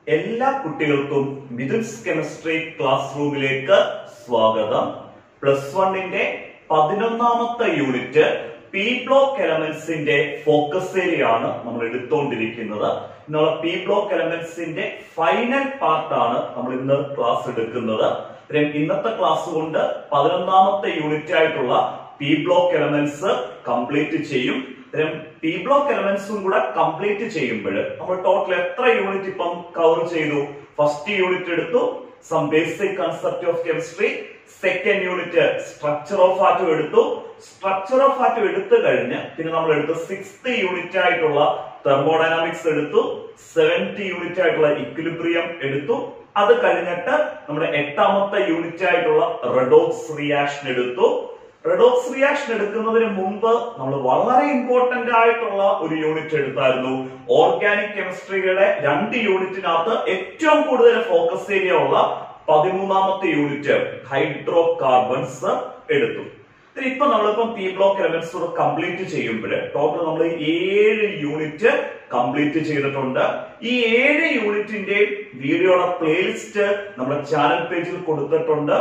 എല്ലാ കുട്ടികൾക്കും മിഥുൻസ് chemistry class റൂമിലേക്ക് സ്വാഗതം പ്ലസ് വണ്ണിന്റെ പതിനൊന്നാമത്തെ യൂണിറ്റ് പി ബ്ലോക്ക് എലമെന്റ്സിന്റെ ഫോക്കസ് ഏരിയ ആണ് നമ്മൾ എടുത്തുകൊണ്ടിരിക്കുന്നത് ഇന്നുള്ള പി ബ്ലോക്ക് എലമെന്റ്സിന്റെ ഫൈനൽ പാർട്ടാണ് നമ്മൾ ഇന്ന് ക്ലാസ് എടുക്കുന്നത് ഇത്രയും ഇന്നത്തെ ക്ലാസ് കൊണ്ട് പതിനൊന്നാമത്തെ യൂണിറ്റ് ആയിട്ടുള്ള പി ബ്ലോക്ക് എലമെന്റ്സ് കംപ്ലീറ്റ് ചെയ്യും ഇത്തരം പി ബ്ലോക്ക് എലമെന്റ്സും കൂടെ കംപ്ലീറ്റ് ചെയ്യുമ്പോൾ നമ്മൾ ടോട്ടൽ എത്ര യൂണിറ്റ് ഇപ്പം കവർ ചെയ്തു ഫസ്റ്റ് യൂണിറ്റ് എടുത്തു some basic concept of chemistry second unit structure of atom എടുത്തു സ്ട്രക്ചർ ഓഫ് ആറ്റം എടുത്തു കഴിഞ്ഞ് പിന്നെ നമ്മൾ എടുത്ത സിക്സ്ത് യൂണിറ്റ് ആയിട്ടുള്ള തെർമോഡൈനാമിക്സ് എടുത്തു സെവൻത് യൂണിറ്റ് ആയിട്ടുള്ള ഇക്വിലിബ്രിയം എടുത്തു അത് കഴിഞ്ഞിട്ട് നമ്മുടെ എട്ടാമത്തെ യൂണിറ്റ് ആയിട്ടുള്ള റെഡോക്സ് റിയാക്ഷൻ എടുത്തു റെഡോക്സ് റിയാക്ഷൻ എടുക്കുന്നതിന് മുമ്പ് നമ്മൾ വളരെ ഇമ്പോർട്ടന്റ് ആയിട്ടുള്ള ഒരു യൂണിറ്റ് എടുത്തായിരുന്നു ഓർഗാനിക് കെമിസ്ട്രിയുടെ രണ്ട് യൂണിറ്റിനകത്ത് ഏറ്റവും കൂടുതൽ ഫോക്കസ് ഏരിയ ഉള്ള പതിമൂന്നാമത്തെ യൂണിറ്റ് ഹൈഡ്രോ കാർബൺസ് എടുത്തു ഇതിന് ഇപ്പൊ നമ്മളിപ്പം പി ബ്ലോക്ക് എലമെന്റ്സ് കംപ്ലീറ്റ് ചെയ്യുമ്പോൾ ടോട്ടൽ നമ്മൾ ഏഴ് യൂണിറ്റ് കംപ്ലീറ്റ് ചെയ്തിട്ടുണ്ട് ഈ ഏഴ് യൂണിറ്റിന്റെ വീഡിയോയുടെ പ്ലേലിസ്റ്റ് നമ്മുടെ ചാനൽ പേജിൽ കൊടുത്തിട്ടുണ്ട്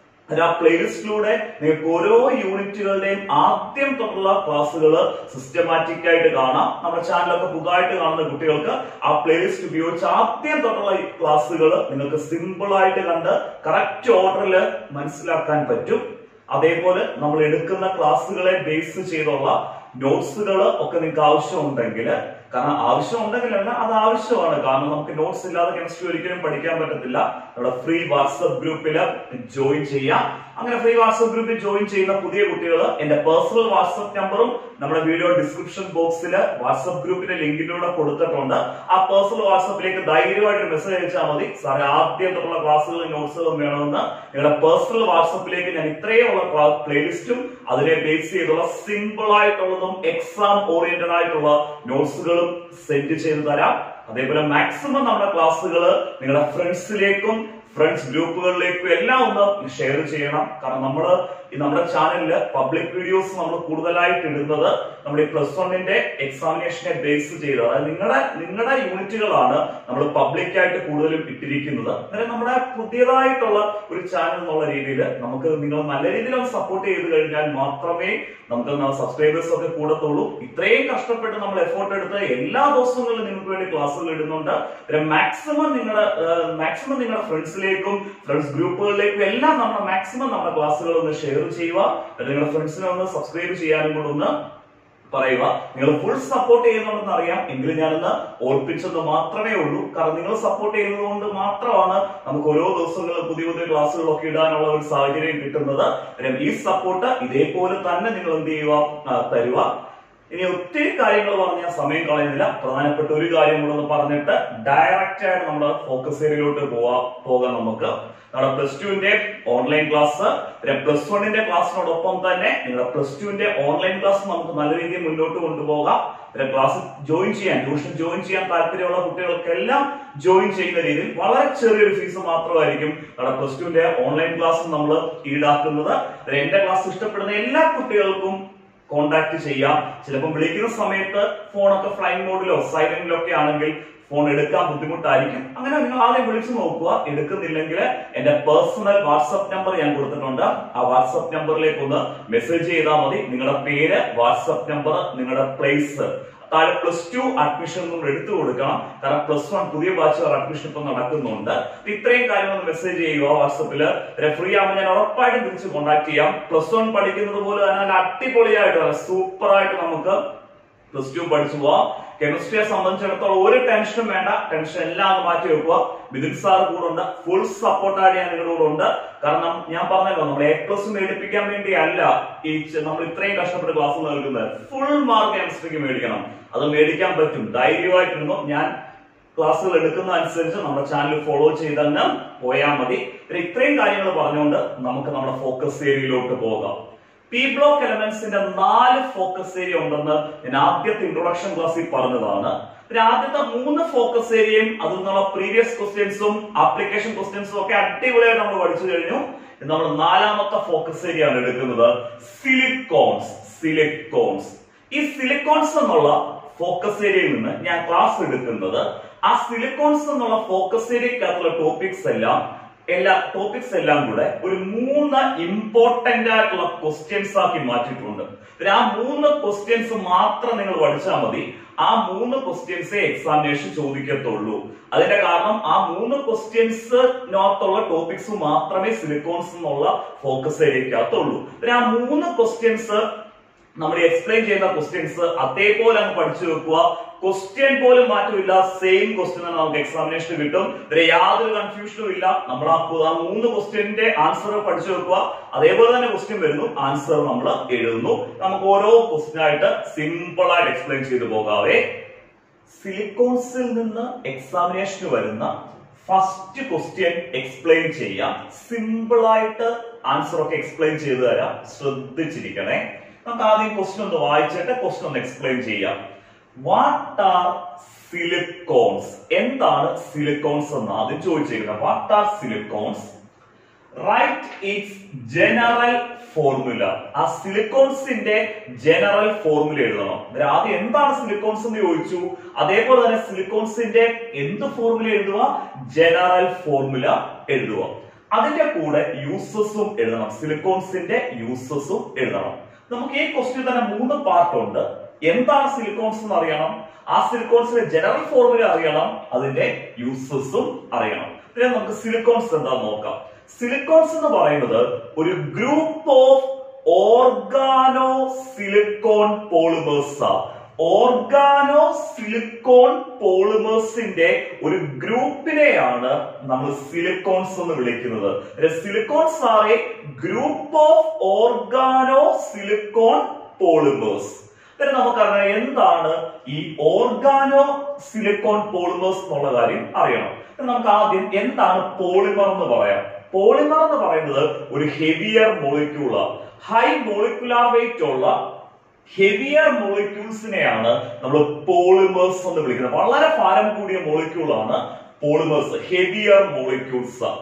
ആ പ്ലേലിസ്റ്റിലൂടെ നിങ്ങൾക്ക് ഓരോ യൂണിറ്റുകളുടെയും ആദ്യം തൊട്ടുള്ള ക്ലാസ്സുകൾ സിസ്റ്റമാറ്റിക് ആയിട്ട് കാണാം നമ്മുടെ ചാനലൊക്കെ പുതുതായിട്ട് കാണുന്ന കുട്ടികൾക്ക് ആ പ്ലേലിസ്റ്റ് ഉപയോഗിച്ച് ആദ്യം തൊട്ടുള്ള ക്ലാസ്സുകൾ നിങ്ങൾക്ക് സിമ്പിൾ ആയിട്ട് കണ്ട് കറക്റ്റ് ഓർഡറിൽ മനസ്സിലാക്കാൻ പറ്റും അതേപോലെ നമ്മൾ എടുക്കുന്ന ക്ലാസ്സുകളെ ബേസ് ചെയ്തുള്ള നോട്ട്സുകൾ ഒക്കെ നിങ്ങൾക്ക് ആവശ്യമുണ്ടെങ്കിൽ കാരണം ആവശ്യമുണ്ടെങ്കിലല്ല അത് ആവശ്യമാണ് കാരണം നമുക്ക് നോട്ട്സ് ഇല്ലാതെ കെമിസ്ട്രി ഒരിക്കലും പഠിക്കാൻ പറ്റത്തില്ല നമ്മുടെ ഫ്രീ വാട്സപ്പ് ഗ്രൂപ്പിൽ ജോയിൻ ചെയ്യാം അങ്ങനെ ഫ്രീ വാട്സപ്പ് ഗ്രൂപ്പിൽ ജോയിൻ ചെയ്യുന്ന പുതിയ കുട്ടികൾ എന്റെ പേഴ്സണൽ വാട്സപ്പ് നമ്പറും നമ്മുടെ വീഡിയോ ഡിസ്ക്രിപ്ഷൻ ബോക്സിൽ വാട്സപ്പ് ഗ്രൂപ്പിന്റെ ലിങ്കിലൂടെ കൊടുത്തിട്ടുണ്ട് ആ പേഴ്സണൽ വാട്സപ്പിലേക്ക് ധൈര്യമായിട്ട് മെസ്സേജ് അയച്ചാൽ മതി സാറേ ആദ്യം തൊട്ടുള്ള ക്ലാസ്സുകളും നോട്ട്സുകളും വേണമെന്ന് നിങ്ങളുടെ പേഴ്സണൽ വാട്സപ്പിലേക്ക് ഞാൻ ഇത്രയുള്ള പ്ലേലിസ്റ്റും അതിനെ ബേസ് ചെയ്തുള്ള സിമ്പിൾ ആയിട്ടുള്ളതും എക്സാം ഓറിയന്റഡ് ആയിട്ടുള്ള നോട്ട്സുകളും സെൻഡ് ചെയ്ത് തരാം അതേപോലെ മാക്സിമം നമ്മുടെ ക്ലാസ്സുകൾ നിങ്ങളുടെ ഫ്രണ്ട്സിലേക്കും ഫ്രണ്ട്സ് ഗ്രൂപ്പുകളിലേക്കും എല്ലാം ഒന്ന് ഷെയർ ചെയ്യണം കാരണം നമ്മൾ നമ്മുടെ ചാനലില് പബ്ലിക് വീഡിയോസ് നമ്മൾ കൂടുതലായിട്ട് ഇടുന്നത് നമ്മുടെ പ്ലസ് വണ്ണിന്റെ എക്സാമിനേഷനെ ബേസ് ചെയ്ത് അതായത് നിങ്ങളുടെ നിങ്ങളുടെ യൂണിറ്റുകളാണ് നമ്മൾ പബ്ലിക് ആയിട്ട് കൂടുതലും ഇട്ടിരിക്കുന്നത് അങ്ങനെ നമ്മുടെ പുതിയതായിട്ടുള്ള ഒരു ചാനൽ എന്നുള്ള രീതിയിൽ നമുക്ക് നിങ്ങൾ നല്ല രീതിയിൽ ഒന്ന് സപ്പോർട്ട് ചെയ്ത് കഴിഞ്ഞാൽ മാത്രമേ നമുക്ക് സബ്സ്ക്രൈബേഴ്സ് ഒക്കെ കൂടത്തുള്ളൂ ഇത്രയും കഷ്ടപ്പെട്ട് നമ്മൾ എഫോർട്ട് എടുത്ത് എല്ലാ ദിവസങ്ങളിലും നിങ്ങൾക്ക് വേണ്ടി ക്ലാസ്സുകൾ ഇടുന്നുണ്ട് മാക്സിമം നിങ്ങളുടെ മാക്സിമം നിങ്ങളുടെ ഫ്രണ്ട്സിലേക്കും ഫ്രണ്ട്സ് ഗ്രൂപ്പുകളിലേക്കും എല്ലാം നമ്മൾ മാക്സിമം നമ്മുടെ ക്ലാസ്സുകൾ ഒന്ന് ഷെയർ ചെയ്യുക നിങ്ങളുടെ ഫ്രണ്ട്സിനെ ഒന്ന് സബ്സ്ക്രൈബ് ചെയ്യാനും കൂടെ ഒന്ന് പറയുക നിങ്ങൾ ഫുൾ സപ്പോർട്ട് ചെയ്യുന്നുണ്ടെന്ന് അറിയാം എങ്കിലും ഞാനൊന്ന് ഓർപ്പിച്ചെന്ന് മാത്രമേ ഉള്ളൂ കാരണം നിങ്ങൾ സപ്പോർട്ട് ചെയ്യുന്നത് കൊണ്ട് മാത്രമാണ് നമുക്ക് ഓരോ ദിവസങ്ങളും പുതിയ പുതിയ ക്ലാസ്സുകളൊക്കെ ഇടാനുള്ള ഒരു സാഹചര്യം കിട്ടുന്നത് ഈ സപ്പോർട്ട് ഇതേപോലെ തന്നെ നിങ്ങൾ എന്ത് ചെയ്യുക തരുക ഇനി ഒത്തിരി കാര്യങ്ങൾ പറഞ്ഞ സമയം കളയുന്നില്ല പ്രധാനപ്പെട്ട ഒരു കാര്യം കൂടെ ഒന്ന് പറഞ്ഞിട്ട് ഡയറക്റ്റ് ആയിട്ട് നമ്മുടെ ഫോക്കസ് ഏരിയയിലോട്ട് പോവാ പോകാം നമുക്ക് നമ്മുടെ പ്ലസ് ടുവിന്റെ ഓൺലൈൻ ക്ലാസ് പ്ലസ് വണ്ണിന്റെ ക്ലാസ്സിനോടൊപ്പം തന്നെ നിങ്ങളുടെ പ്ലസ് ടുവിന്റെ ഓൺലൈൻ ക്ലാസ് നമുക്ക് നല്ല രീതിയിൽ മുന്നോട്ട് കൊണ്ടുപോകാം ക്ലാസ് ജോയിൻ ചെയ്യാൻ ട്യൂഷൻ ജോയിൻ ചെയ്യാൻ താല്പര്യമുള്ള കുട്ടികൾക്കെല്ലാം ജോയിൻ ചെയ്യുന്ന രീതിയിൽ വളരെ ചെറിയൊരു ഫീസ് മാത്രമായിരിക്കും നമ്മുടെ പ്ലസ് ടുവിന്റെ ഓൺലൈൻ ക്ലാസ് നമ്മൾ ഈടാക്കുന്നത് എന്റെ ക്ലാസ് ഇഷ്ടപ്പെടുന്ന എല്ലാ കുട്ടികൾക്കും കോണ്ടാക്ട് ചെയ്യാം ചിലപ്പോൾ വിളിക്കുന്ന സമയത്ത് ഫോണൊക്കെ ഫ്ലൈങ് മോഡിലോ സൈലന്റിലോ ഒക്കെ ആണെങ്കിൽ ഫോൺ എടുക്കാൻ ബുദ്ധിമുട്ടായിരിക്കും അങ്ങനെ നിങ്ങൾ ആദ്യം വിളിച്ചു നോക്കുക എടുക്കുന്നില്ലെങ്കിൽ എന്റെ പേഴ്സണൽ വാട്സപ്പ് നമ്പർ ഞാൻ കൊടുത്തിട്ടുണ്ട് ആ വാട്സപ്പ് നമ്പറിലേക്ക് ഒന്ന് മെസ്സേജ് ചെയ്താൽ മതി നിങ്ങളുടെ പേര് വാട്സപ്പ് നമ്പർ നിങ്ങളുടെ പ്ലേസ് താഴെ പ്ലസ് ടു അഡ്മിഷൻ നമ്മൾ എടുത്തു കൊടുക്കണം കാരണം പ്ലസ് വൺ പുതിയ ബാച്ച് അഡ്മിഷൻ ഇപ്പൊ നടക്കുന്നുണ്ട് ഇത്രയും കാര്യങ്ങൾ മെസ്സേജ് ചെയ്യുക വാട്സപ്പിൽ ഫ്രീ ആകുമ്പോൾ ഞാൻ ഉറപ്പായിട്ടും തിരിച്ച് കോൺടാക്ട് ചെയ്യാം പ്ലസ് വൺ പഠിക്കുന്നത് പോലെ തന്നെ നല്ല അടിപൊളിയായിട്ട് സൂപ്പർ ആയിട്ട് നമുക്ക് പ്ലസ് ടു പഠിച്ചു പോവാം കെമിസ്ട്രിയെ സംബന്ധിച്ചിടത്തോളം ഒരു ടെൻഷനും വേണ്ട ടെൻഷൻ എല്ലാം അങ്ങ് മാറ്റി വെക്കുക ബിദിൻ സാർ കൂടെ ഉണ്ട് ഫുൾ സപ്പോർട്ടായിട്ട് ഞാൻ നിങ്ങളുടെ കൂടെ ഉണ്ട് കാരണം ഞാൻ പറഞ്ഞല്ലോ നമ്മൾ എ പ്ലസ് മേടിപ്പിക്കാൻ വേണ്ടി അല്ല ഈ നമ്മൾ ഇത്രയും കഷ്ടപ്പെട്ട് ക്ലാസ് നൽകുന്നത് ഫുൾ മാർക്ക് കെമിസ്ട്രിക്ക് മേടിക്കണം അത് മേടിക്കാൻ പറ്റും ധൈര്യമായിട്ടിരുന്നു ഞാൻ ക്ലാസ്സുകൾ എടുക്കുന്ന അനുസരിച്ച് നമ്മുടെ ചാനൽ ഫോളോ ചെയ്തങ്ങ് പോയാൽ മതി ഇത്രയും കാര്യങ്ങൾ പറഞ്ഞുകൊണ്ട് നമുക്ക് നമ്മുടെ ഫോക്കസ് ഏരിയയിലോട്ട് പോകാം പി ബ്ലോക്ക് എലമെന്റ്സിന്റെ നാല് ഫോക്കസ് ഏരിയ ഉണ്ടെന്ന് ഞാൻ ആദ്യത്തെ ഇൻട്രൊഡക്ഷൻ ക്ലാസ്സിൽ പറഞ്ഞതാണ് പിന്നെ ആദ്യത്തെ മൂന്ന് ഫോക്കസ് ഏരിയയും അതിൽ നിന്നുള്ള പ്രീവിയസ് ക്വസ്റ്റ്യൻസും ആപ്ലിക്കേഷൻ ക്വസ്റ്റ്യൻസും ഒക്കെ അടിപൊളിയായിട്ട് നമ്മൾ പഠിച്ചു കഴിഞ്ഞു നമ്മൾ നാലാമത്തെ ഫോക്കസ് ഏരിയ ആണ് എടുക്കുന്നത് സിലിക്കോൺസ് സിലിക്കോൺസ് ഈ സിലിക്കോൺസ് എന്നുള്ള ഫോക്കസ് ഏരിയയിൽ നിന്ന് ഞാൻ ക്ലാസ് എടുക്കുന്നത് ആ സിലിക്കോൺസ് എന്നുള്ള ഫോക്കസ് ഏരിയക്കകത്തുള്ള ടോപ്പിക്സ് എല്ലാം എല്ലാ ടോപ്പിക്സ് എല്ലാം കൂടെ ഒരു മൂന്ന് ഇമ്പോർട്ടന്റ് ആയിട്ടുള്ള ക്വസ്റ്റ്യൻസ് ആക്കി മാറ്റിയിട്ടുണ്ട് പിന്നെ ആ മൂന്ന് ക്വസ്റ്റ്യൻസ് മാത്രം നിങ്ങൾ പഠിച്ചാൽ മതി ആ മൂന്ന് ക്വസ്റ്റ്യൻസേ എക്സാമിനേഷൻ ചോദിക്കത്തുള്ളൂ അതിന്റെ കാരണം ആ മൂന്ന് ക്വസ്റ്റ്യൻസിനകത്തുള്ള ടോപ്പിക്സ് മാത്രമേ സിലിക്കോൺസ് എന്നുള്ള ഫോക്കസ് ഏരിയക്കകത്തുള്ളൂ പിന്നെ ആ മൂന്ന് ക്വസ്റ്റ്യൻസ് നമ്മൾ എക്സ്പ്ലെയിൻ ചെയ്യുന്ന ക്വസ്റ്റ്യൻസ് അതേപോലെ അങ്ങ് പഠിച്ചു വെക്കുക ക്വസ്റ്റ്യൻ പോലും മാറ്റമില്ല സെയിം ക്വസ്റ്റ്യൻ തന്നെ നമുക്ക് എക്സാമിനേഷൻ കിട്ടും ഇതിൽ യാതൊരു കൺഫ്യൂഷനും ഇല്ല നമ്മൾ ആ കു- ആ മൂന്ന് ക്വസ്റ്റ്യന്റെ ആൻസർ പഠിച്ചു വെക്കുക അതേപോലെ തന്നെ ക്വസ്റ്റ്യൻ വരുന്നു ആൻസർ നമ്മൾ എഴുതുന്നു നമുക്ക് ഓരോ ക്വസ്റ്റ്യൻ ആയിട്ട് സിമ്പിൾ ആയിട്ട് എക്സ്പ്ലെയിൻ ചെയ്തു പോകാവേ സിലിക്കോൺസിൽ നിന്ന് എക്സാമിനേഷന് വരുന്ന ഫസ്റ്റ് ക്വസ്റ്റ്യൻ എക്സ്പ്ലെയിൻ ചെയ്യാം സിമ്പിൾ ആയിട്ട് ആൻസർ ഒക്കെ എക്സ്പ്ലെയിൻ ചെയ്തു തരാം ശ്രദ്ധിച്ചിരിക്കണേ നമുക്ക് ആദ്യം ക്വസ്റ്റ്യൻ ഒന്ന് വായിച്ചിട്ട് ക്വസ്റ്റ്യൻ ഒന്ന് എക്സ്പ്ലെയിൻ ചെയ്യാം വാട്ട് ആർ സിലിക്കോൺസ് എന്താണ് സിലിക്കോൺസ് എന്ന് ആദ്യം ചോദിച്ചിരിക്കുന്നത് what are silicones right it's general formula ആ സിലിക്കോൺസിന്റെ ജനറൽ ഫോർമുല എഴുതണം ഇതിൽ ആദ്യം എന്താണ് സിലിക്കോൺസ് എന്ന് ചോദിച്ചു അതേപോലെ തന്നെ സിലിക്കോൺസിന്റെ എന്ത് ഫോർമുല എഴുതുക ജനറൽ ഫോർമുല എഴുതുക അതിന്റെ കൂടെ യൂസസും എഴുതണം സിലിക്കോൺസിന്റെ യൂസസും എഴുതണം നമുക്ക് ഈ ക്വസ്റ്റ്യൻ തന്നെ മൂന്ന് പാർട്ട് ഉണ്ട് എന്താണ് സിലിക്കോൺസ് എന്ന് അറിയണം ആ സിലിക്കോൺസിന്റെ ജനറൽ ഫോർമുല അറിയണം അതിന്റെ യൂസസും അറിയണം പിന്നെ നമുക്ക് സിലിക്കോൺസ് എന്താന്ന് നോക്കാം സിലിക്കോൺസ് എന്ന് പറയുന്നത് ഒരു group of organo silicone polymers organo silicone പോളിമേഴ്സിന്റെ ഒരു ഗ്രൂപ്പിനെയാണ് നമ്മൾ സിലിക്കോൺസ് എന്ന് വിളിക്കുന്നത് silicones are a group of organo silicone polymers പിന്നെ നമുക്കറിയാം എന്താണ് ഈ ഓർഗാനോ സിലിക്കോൺ പോളിമേഴ്സ് എന്നുള്ള കാര്യം അറിയണം പിന്നെ നമുക്ക് ആദ്യം എന്താണ് പോളിമർ എന്ന് പറയാം പോളിമർ എന്ന് പറയുന്നത് ഒരു heavier molecule high molecular weight ഉള്ള ഹെവിയർ മോളിക്യൂൾസിനെയാണ് നമ്മൾ പോളിമേഴ്സ് എന്ന് വിളിക്കുന്നത് വളരെ ഭാരം കൂടിയ മോളിക്യൂൾ ആണ് polymers heavier molecules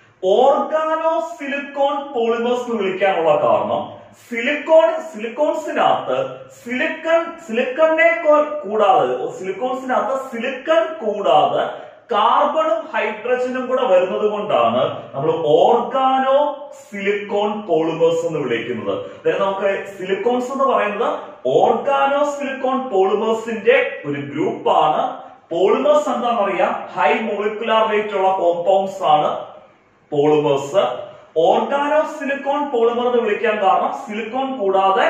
organo silicone polymers എന്ന് വിളിക്കാനുള്ള കാരണം സിലിക്കോൺ സിലിക്കോൺസിനകത്ത് സിലിക്കൺ സിലിക്കണിനെ കൊ- കൂടാതെ സിലിക്കോൺസിനകത്ത് സിലിക്കൺ കൂടാതെ കാർബണും ഹൈഡ്രജനും കൂടെ വരുന്നത് കൊണ്ടാണ് നമ്മൾ ഓർഗാനോ സിലിക്കോൺ പോളിമേഴ്സ് എന്ന് വിളിക്കുന്നത് അതായത് നമുക്ക് സിലിക്കോൺസ് എന്ന് പറയുന്നത് ഓർഗാനോ സിലിക്കോൺ പോളിമേഴ്സിന്റെ ഒരു ഗ്രൂപ്പാണ് പോളിമേഴ്സ് എന്താണെന്ന് അറിയാം ഹൈ മോളിക്കുലാർ വെയിറ്റ് ഉള്ള കോമ്പൗണ്ട്സ് ആണ് പോളിമേഴ്സ് ഓർഗാനോ സിലിക്കോൺ പോളിമർ എന്ന് വിളിക്കാൻ കാരണം സിലിക്കോൺ കൂടാതെ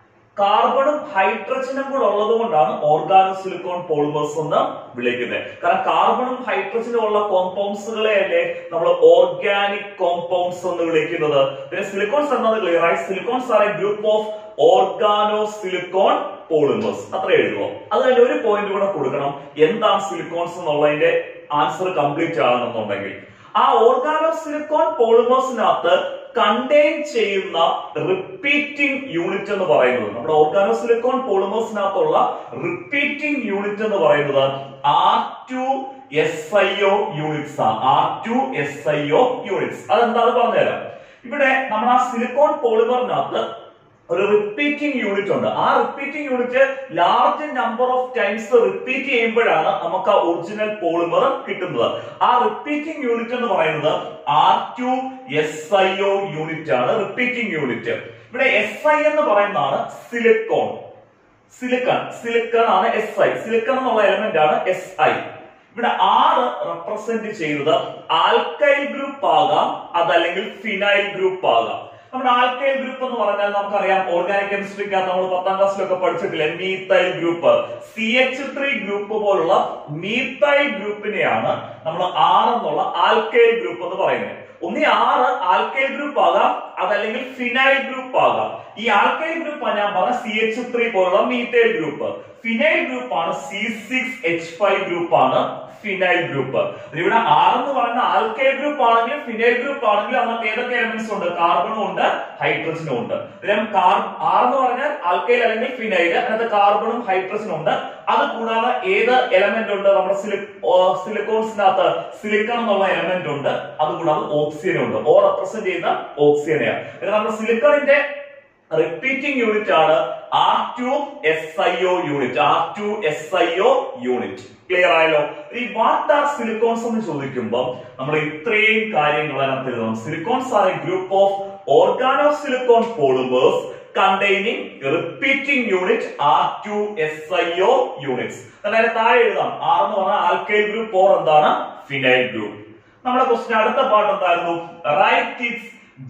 കാർബണും ഹൈഡ്രജനും കൂടെ ഉള്ളത് കൊണ്ടാണ് ഓർഗാനോ സിലിക്കോൺ പോളിമേഴ്സ് എന്ന് വിളിക്കുന്നത് കാരണം കാർബണും ഹൈഡ്രജനും ഉള്ള കോമ്പൗണ്ട്സുകളെ അല്ലേ നമ്മൾ ഓർഗാനിക് കോമ്പൗണ്ട്സ് എന്ന് വിളിക്കുന്നത് പിന്നെ സിലിക്കോൺസ് എന്നത് ക്ലിയർ ആയി silicones are a group of organo silicone polymers അത്ര എഴുതുമോ അത് കഴിഞ്ഞ് ഒരു പോയിന്റ് കൂടെ കൊടുക്കണം എന്താണ് സിലിക്കോൺസ് എന്നുള്ളതിന്റെ ആൻസർ കംപ്ലീറ്റ് ആകണമെന്നുണ്ടെങ്കിൽ ആ ഓർഗാനോ സിലിക്കോൺ പോളിമേഴ്സിനകത്ത് കണ്ടെയ്ൻ ചെയ്യുന്ന റിപ്പീറ്റിംഗ് യൂണിറ്റ് എന്ന് പറയുന്നത് നമ്മുടെ ഓർഗാനോ സിലിക്കോൺ പോളിമേഴ്സിനകത്തുള്ള റിപ്പീറ്റിംഗ് യൂണിറ്റ് എന്ന് പറയുന്നത് R two S I O units ആണ് R two S I O units അതെന്താണെന്ന് പറഞ്ഞുതരാം ഇവിടെ നമ്മൾ ആ സിലിക്കോൺ പോളിമറിനകത്ത് ഒരു റിപ്പീറ്റിംഗ് യൂണിറ്റ് ഉണ്ട് ആ repeating unit large number of times repeat ചെയ്യുമ്പോഴാണ് നമുക്ക് ആ ഒറിജിനൽ പോളിമർ കിട്ടുന്നത് ആ റിപ്പീറ്റിംഗ് യൂണിറ്റ് എന്ന് പറയുന്നത് R two S I O unit ആണ് റിപ്പീറ്റിംഗ് യൂണിറ്റ് ഇവിടെ എസ് ഐ എന്ന് പറയുന്നതാണ് സിലിക്കോൺ സിലിക്കൺ സിലിക്കൺ ആണ് എസ് ഐ സിലിക്കൺ എന്നുള്ള എലമെന്റ് ആണ് എസ് ഐ ഇവിടെ ആറ് റെപ്രസെന്റ് ചെയ്യുന്നത് ആൽക്കൈൽ ഗ്രൂപ്പ് ആകാം അതല്ലെങ്കിൽ ഫിനൈൽ ഗ്രൂപ്പ് ആകാം നമ്മുടെ ആൽക്കൈൽ ഗ്രൂപ്പ് എന്ന് പറഞ്ഞാൽ നമുക്കറിയാം ഓർഗാനിക് കെമിസ്ട്രിക്കകത്ത് നമ്മൾ പത്താം ക്ലാസ്സിലൊക്കെ പഠിച്ചിട്ടില്ലേ methyl group C H three group പോലുള്ള മീത്തൈൽ ഗ്രൂപ്പിനെയാണ് നമ്മൾ ആർ എന്നുള്ള ആൽക്കൈൽ ഗ്രൂപ്പ് എന്ന് പറയുന്നത് ഒന്നി ആറ് ആൽക്കൈൽ ഗ്രൂപ്പ് ആകാം അതല്ലെങ്കിൽ ഫിനൈൽ ഗ്രൂപ്പ് ആകാം ഈ ആൽക്കൈൽ ഗ്രൂപ്പ് ഞാൻ പറഞ്ഞ സി എച്ച് ത്രീ പോലുള്ള മീത്തൈൽ ഗ്രൂപ്പ് ഫിനൈൽ ഗ്രൂപ്പ് ആണ് C six H five group ആണ് ഫിനൈൽ ഗ്രൂപ്പ് ഇവിടെ ആർ എന്ന് പറയുന്ന ആൽക്കൈൽ ഗ്രൂപ്പ് ആണെങ്കിലും ഫിനൈൽ ഗ്രൂപ്പ് ആണെങ്കിലും അതിനകത്ത് ഏതൊക്കെ എലമെന്റ്സ് ഉണ്ട് കാർബണും ഉണ്ട് ഹൈഡ്രജനും ഉണ്ട് ആർ എന്ന് പറഞ്ഞാൽ ആൽക്കൈൽ അല്ലെങ്കിൽ ഫിനൈൽ അതിനകത്ത് കാർബണും ഹൈഡ്രജനും ഉണ്ട് അത് കൂടാതെ ഏത് എലമെന്റ് ഉണ്ട് നമ്മുടെ സിലിക്കോൺസിനകത്ത് സിലിക്കൺ എന്നുള്ള എലമെന്റ് ഉണ്ട് അത് കൂടാതെ ഓക്സിജൻ ഉണ്ട് ഓ റെപ്രസെന്റ് ചെയ്യുന്ന ഓക്സിജനെയാണ് നമ്മുടെ സിലിക്കണിന്റെ റിപ്പീറ്റിംഗ് യൂണിറ്റ് ആണ് R two S I O unit R two S I O unit clear ആയല്ലോ ഈ വാട്ട് ആർ സിലിക്കോൺസ് എന്ന് ചോദിക്കുമ്പോൾ നമ്മൾ ഇത്രയും കാര്യങ്ങൾ അതിനകത്ത് എഴുതണം silicones are a group of organo silicone polymers containing repeating unit R two S I O units അതായത് താഴെ എഴുതാം ആർ എന്ന് പറഞ്ഞാൽ ആൽക്കൈൽ ഗ്രൂപ്പ് ഓർ എന്താണ് ഫിനൈൽ ഗ്രൂപ്പ് നമ്മുടെ ക്വസ്റ്റ്യൻ അടുത്ത പാട്ട് എന്തായിരുന്നു റൈറ്റ് ഇറ്റ്സ്